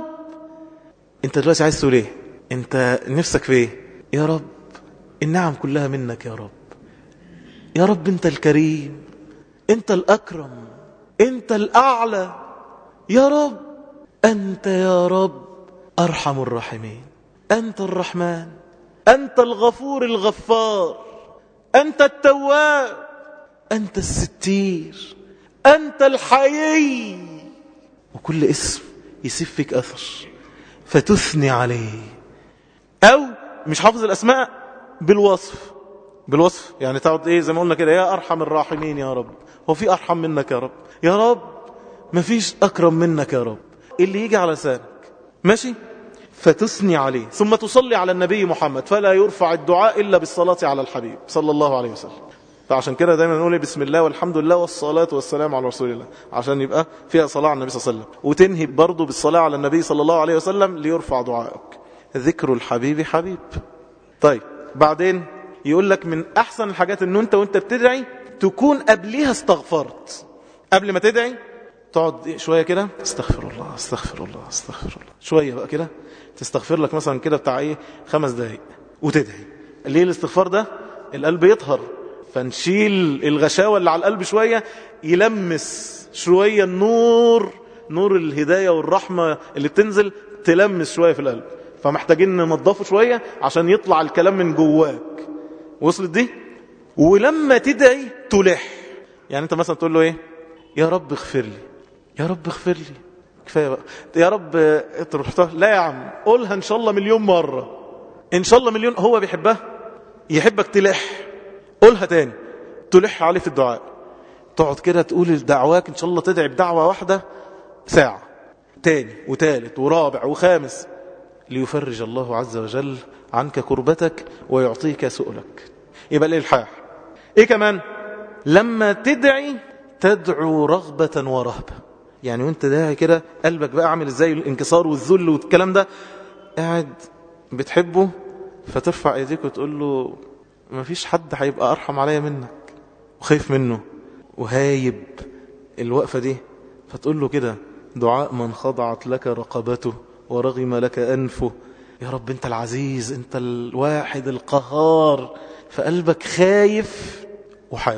Speaker 1: انت دلوقتي عايز تقول ايه انت نفسك في ايه يا رب النعم كلها منك يا رب يا رب انت الكريم انت الاكرم انت الاعلى يا رب انت يا رب ارحم الراحمين انت الرحمن انت الغفور الغفار انت التواب انت الستير انت الحيي وكل اسم يسيب فيك أثر فتثني عليه أو مش حافظ الأسماء بالوصف بالوصف يعني تقعد إيه زي ما قلنا كده يا أرحم الراحمين يا رب هو في أرحم منك يا رب يا رب ما فيش أكرم منك يا رب اللي يجي على لسانك ماشي فتثني عليه ثم تصلي على النبي محمد فلا يرفع الدعاء إلا بالصلاة على الحبيب صلى الله عليه وسلم فعشان كده دايما نقول بسم الله والحمد لله والصلاة والسلام على رسول الله عشان يبقى فيها صلاة على النبي صلى الله عليه وسلم وتنهي برضه بالصلاة على النبي صلى الله عليه وسلم ليرفع دعائك ذكر الحبيب حبيب طيب بعدين يقول لك من أحسن الحاجات أنه أنت وأنت بتدعي تكون قبلها استغفرت قبل ما تدعي تقعد شوية كده استغفر الله استغفر الله استغفر الله شوية بقى كده تستغفر لك مثلا كده بتاع ايه خمس دقايق وتدعي ليه الاستغفار ده القلب يطهر فنشيل الغشاوة اللي على القلب شوية يلمس شوية النور نور الهداية والرحمة اللي بتنزل تلمس شوية في القلب فمحتاجين ننظفه شوية عشان يطلع الكلام من جواك وصلت دي ولما تدعي تلح يعني انت مثلا تقول له ايه يا رب اغفر لي يا رب اغفر لي كفايه بقى يا رب تروح لا يا عم قولها ان شاء الله مليون مره ان شاء الله مليون هو بيحبها يحبك تلح قولها تاني تلح عليه في الدعاء تقعد كده تقول دعواك ان شاء الله تدعي بدعوه واحده ساعه تاني وتالت ورابع وخامس ليفرج الله عز وجل عنك كربتك ويعطيك سؤلك يبقى الالحاح ايه كمان لما تدعي تدعو رغبة ورهبة يعني وانت داعي كده قلبك بقى عامل ازاي الانكسار والذل والكلام ده قاعد بتحبه فترفع ايديك وتقول له ما فيش حد هيبقى ارحم عليا منك وخايف منه وهايب الوقفة دي فتقول له كده دعاء من خضعت لك رقبته ورغم لك أنفه يا رب أنت العزيز أنت الواحد القهار فقلبك خايف وحابب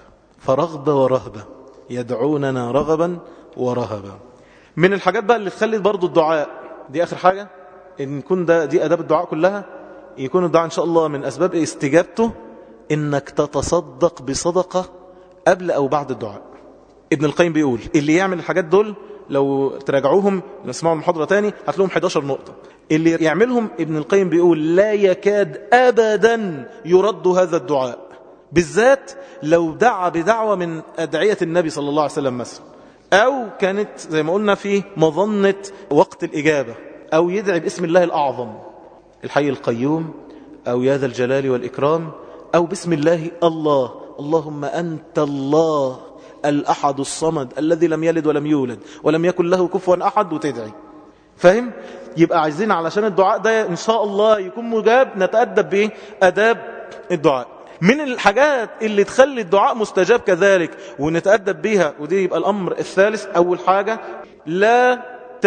Speaker 1: فرغبة ورهبة يدعوننا رغبا ورهبا من الحاجات بقى اللي تخلي برضو الدعاء دي آخر حاجة إن يكون ده دي أداب الدعاء كلها يكون الدعاء إن شاء الله من أسباب استجابته إنك تتصدق بصدقة قبل أو بعد الدعاء ابن القيم بيقول اللي يعمل الحاجات دول لو تراجعوهم نسمعوا المحاضرة تاني هتلاقيهم 11 نقطة اللي يعملهم ابن القيم بيقول لا يكاد أبدا يرد هذا الدعاء بالذات لو دعا بدعوة من أدعية النبي صلى الله عليه وسلم مثلا أو كانت زي ما قلنا في مظنة وقت الإجابة أو يدعي باسم الله الأعظم الحي القيوم أو يا ذا الجلال والإكرام أو بسم الله الله اللهم أنت الله الأحد الصمد الذي لم يلد ولم يولد ولم يكن له كفوا أحد وتدعي فاهم؟ يبقى عايزين علشان الدعاء ده إن شاء الله يكون مجاب نتأدب به أداب الدعاء من الحاجات اللي تخلي الدعاء مستجاب كذلك ونتأدب بيها ودي يبقى الأمر الثالث أول حاجة لا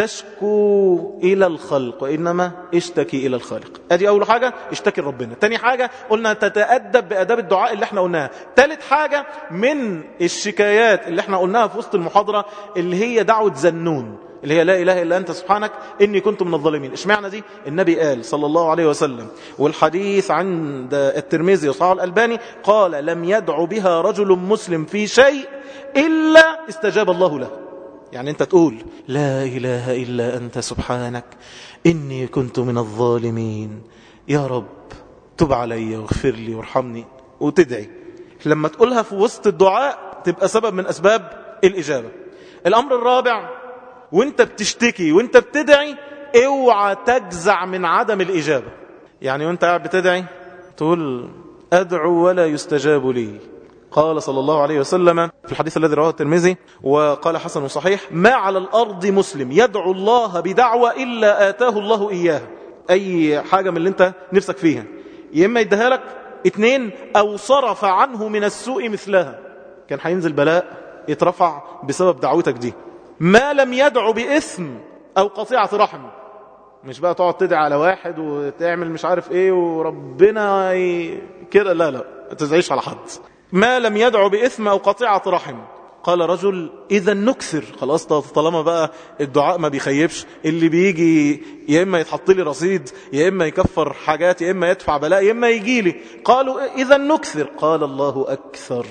Speaker 1: تشكو إلى الخلق وإنما اشتكي إلى الخالق ادي أول حاجة اشتكي لربنا تاني حاجة قلنا تتأدب بأداب الدعاء اللي احنا قلناها تالت حاجة من الشكايات اللي احنا قلناها في وسط المحاضرة اللي هي دعوة زنون اللي هي لا إله إلا أنت سبحانك إني كنت من الظالمين اشمعنى دي النبي قال صلى الله عليه وسلم والحديث عند الترمذي وصحاب الألباني قال لم يدع بها رجل مسلم في شيء إلا استجاب الله له يعني أنت تقول لا إله إلا أنت سبحانك إني كنت من الظالمين يا رب تب علي واغفر لي وارحمني وتدعي لما تقولها في وسط الدعاء تبقى سبب من أسباب الإجابة الأمر الرابع وانت بتشتكي وانت بتدعي اوعى تجزع من عدم الإجابة يعني وانت قاعد بتدعي تقول أدعو ولا يستجاب لي قال صلى الله عليه وسلم في الحديث الذي رواه الترمذي وقال حسن صحيح ما على الأرض مسلم يدعو الله بدعوة إلا آتاه الله إياها أي حاجة من اللي انت نفسك فيها يا إما يديها لك اتنين أو صرف عنه من السوء مثلها كان هينزل بلاء يترفع بسبب دعوتك دي ما لم يدعو بإثم أو قطيعة رحم مش بقى تقعد تدعي على واحد وتعمل مش عارف ايه وربنا ي... كده لا لا ما تزعيش على حد ما لم يدعو بإثم أو قطيعة رحم قال رجل إذا نكثر خلاص طالما بقى الدعاء ما بيخيبش اللي بيجي يا إما يتحط لي رصيد يا إما يكفر حاجات يا إما يدفع بلاء يا إما يجي لي قالوا إذا نكثر قال الله أكثر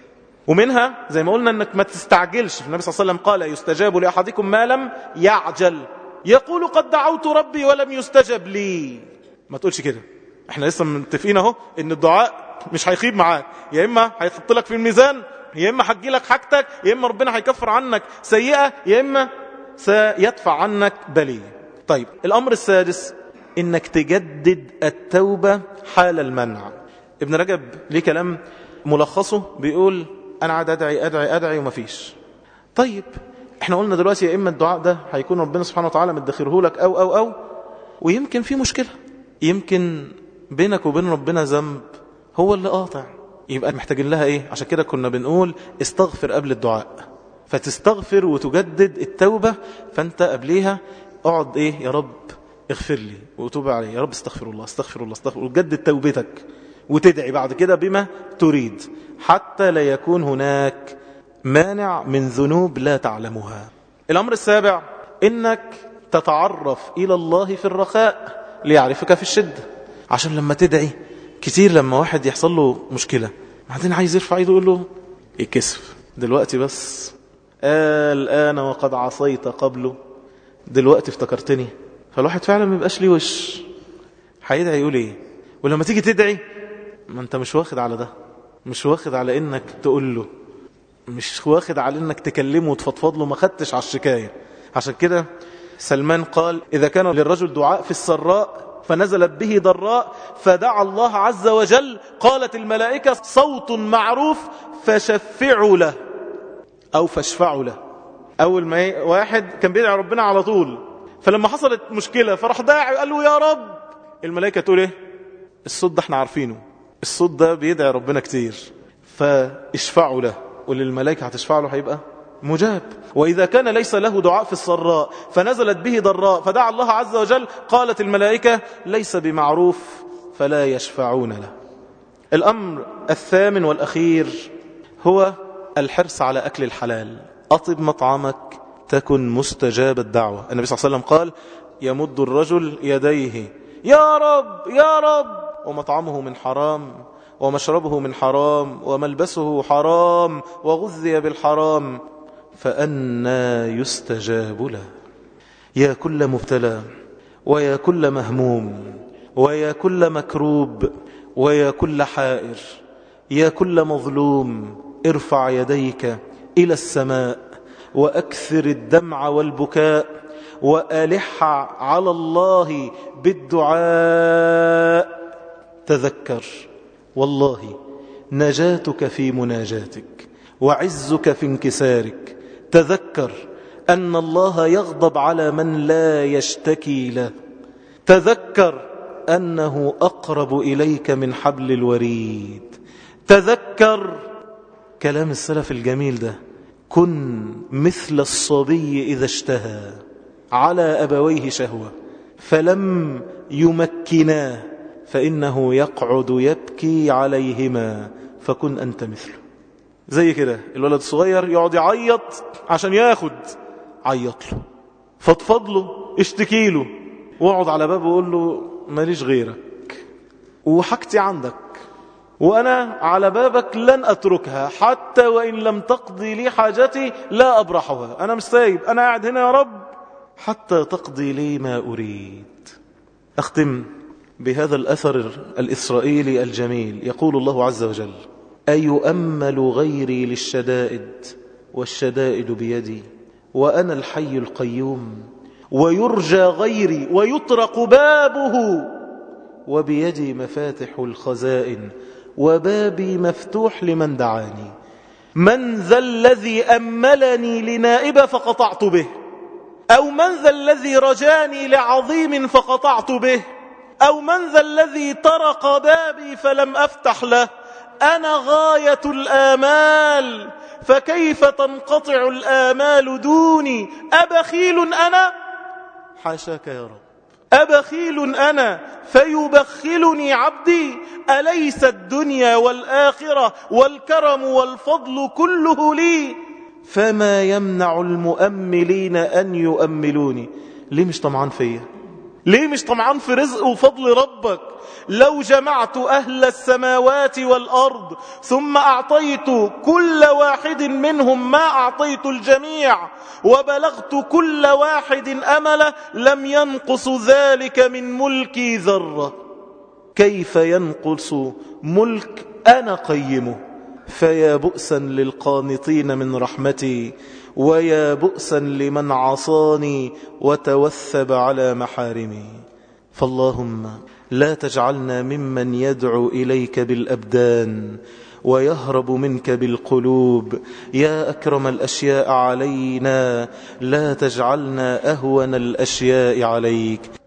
Speaker 1: ومنها زي ما قلنا انك ما تستعجلش النبي صلى الله عليه وسلم قال يستجاب لأحدكم ما لم يعجل يقول قد دعوت ربي ولم يستجب لي ما تقولش كده احنا لسه متفقين اهو ان الدعاء مش هيخيب معاك يا اما هيحط لك في الميزان يا اما هتجي لك حاجتك يا اما ربنا هيكفر عنك سيئه يا اما سيدفع عنك بليه طيب الامر السادس انك تجدد التوبه حال المنع ابن رجب ليه كلام ملخصه بيقول انا قاعد ادعي ادعي ادعي ومفيش طيب احنا قلنا دلوقتي يا اما الدعاء ده هيكون ربنا سبحانه وتعالى مدخره لك او او او ويمكن في مشكله يمكن بينك وبين ربنا ذنب هو اللي قاطع يبقى محتاجين لها ايه عشان كده كنا بنقول استغفر قبل الدعاء فتستغفر وتجدد التوبة فانت قبليها اقعد ايه يا رب اغفر لي وتوب علي يا رب استغفر الله استغفر الله استغفر وتجدد توبتك وتدعي بعد كده بما تريد حتى لا يكون هناك مانع من ذنوب لا تعلمها الأمر السابع إنك تتعرف إلى الله في الرخاء ليعرفك في الشدة عشان لما تدعي كتير لما واحد يحصل له مشكلة بعدين عايز يرفع ايده يقول له يكسف دلوقتي بس الآن وقد عصيت قبله دلوقتي افتكرتني فالواحد فعلا ما يبقاش ليه وش هيدعي يقول ايه ولما تيجي تدعي ما انت مش واخد على ده مش واخد على انك تقول له مش واخد على انك تكلمه وتفضفض له ما خدتش على الشكاية عشان كده سلمان قال إذا كان للرجل دعاء في السراء فنزلت به ضراء فدعا الله عز وجل قالت الملائكة صوت معروف فشفعوا له أو فاشفعوا له أول ما واحد كان بيدعي ربنا على طول فلما حصلت مشكلة فراح داعي قال له يا رب الملائكة تقول ايه الصوت ده احنا عارفينه الصوت ده بيدعي ربنا كتير فاشفعوا له واللي الملائكة هتشفع له هيبقى مجاب وإذا كان ليس له دعاء في السراء فنزلت به ضراء فدعا الله عز وجل قالت الملائكة ليس بمعروف فلا يشفعون له الأمر الثامن والأخير هو الحرص على أكل الحلال أطب مطعمك تكن مستجاب الدعوة النبي صلى الله عليه وسلم قال يمد الرجل يديه يا رب يا رب ومطعمه من حرام ومشربه من حرام وملبسه حرام وغذي بالحرام فأنا يستجاب له يا كل مبتلى ويا كل مهموم ويا كل مكروب ويا كل حائر يا كل مظلوم ارفع يديك إلى السماء وأكثر الدمع والبكاء وألح على الله بالدعاء تذكر والله نجاتك في مناجاتك وعزك في انكسارك تذكر أن الله يغضب على من لا يشتكي له تذكر أنه أقرب إليك من حبل الوريد تذكر كلام السلف الجميل ده كن مثل الصبي إذا اشتهى على أبويه شهوة فلم يمكناه فإنه يقعد يبكي عليهما فكن أنت مثله زي كده الولد الصغير يقعد يعيط عشان ياخد عيط له فضفض له اشتكي له واقعد على بابه وقول له ماليش غيرك وحاجتي عندك وأنا على بابك لن أتركها حتى وإن لم تقضي لي حاجتي لا أبرحها أنا مش سايب أنا قاعد هنا يا رب حتى تقضي لي ما أريد أختم بهذا الأثر الإسرائيلي الجميل يقول الله عز وجل أيؤمل غيري للشدائد والشدائد بيدي وأنا الحي القيوم ويرجى غيري ويطرق بابه وبيدي مفاتح الخزائن وبابي مفتوح لمن دعاني من ذا الذي أملني لنائب فقطعت به أو من ذا الذي رجاني لعظيم فقطعت به أو من ذا الذي طرق بابي فلم أفتح له أنا غاية الآمال فكيف تنقطع الآمال دوني أبخيل أنا حاشاك يا رب أبخيل أنا فيبخلني عبدي أليس الدنيا والآخرة والكرم والفضل كله لي فما يمنع المؤملين أن يؤملوني ليه مش طمعان فيا ليه مش طمعان في رزق وفضل ربك لو جمعت أهل السماوات والأرض ثم أعطيت كل واحد منهم ما أعطيت الجميع وبلغت كل واحد أمله لم ينقص ذلك من ملكي ذرة كيف ينقص ملك أنا قيمه فيا بؤسا للقانطين من رحمتي ويا بؤسا لمن عصاني وتوثب على محارمي فاللهم لا تجعلنا ممن يدعو إليك بالأبدان ويهرب منك بالقلوب يا أكرم الأشياء علينا لا تجعلنا أهون الأشياء عليك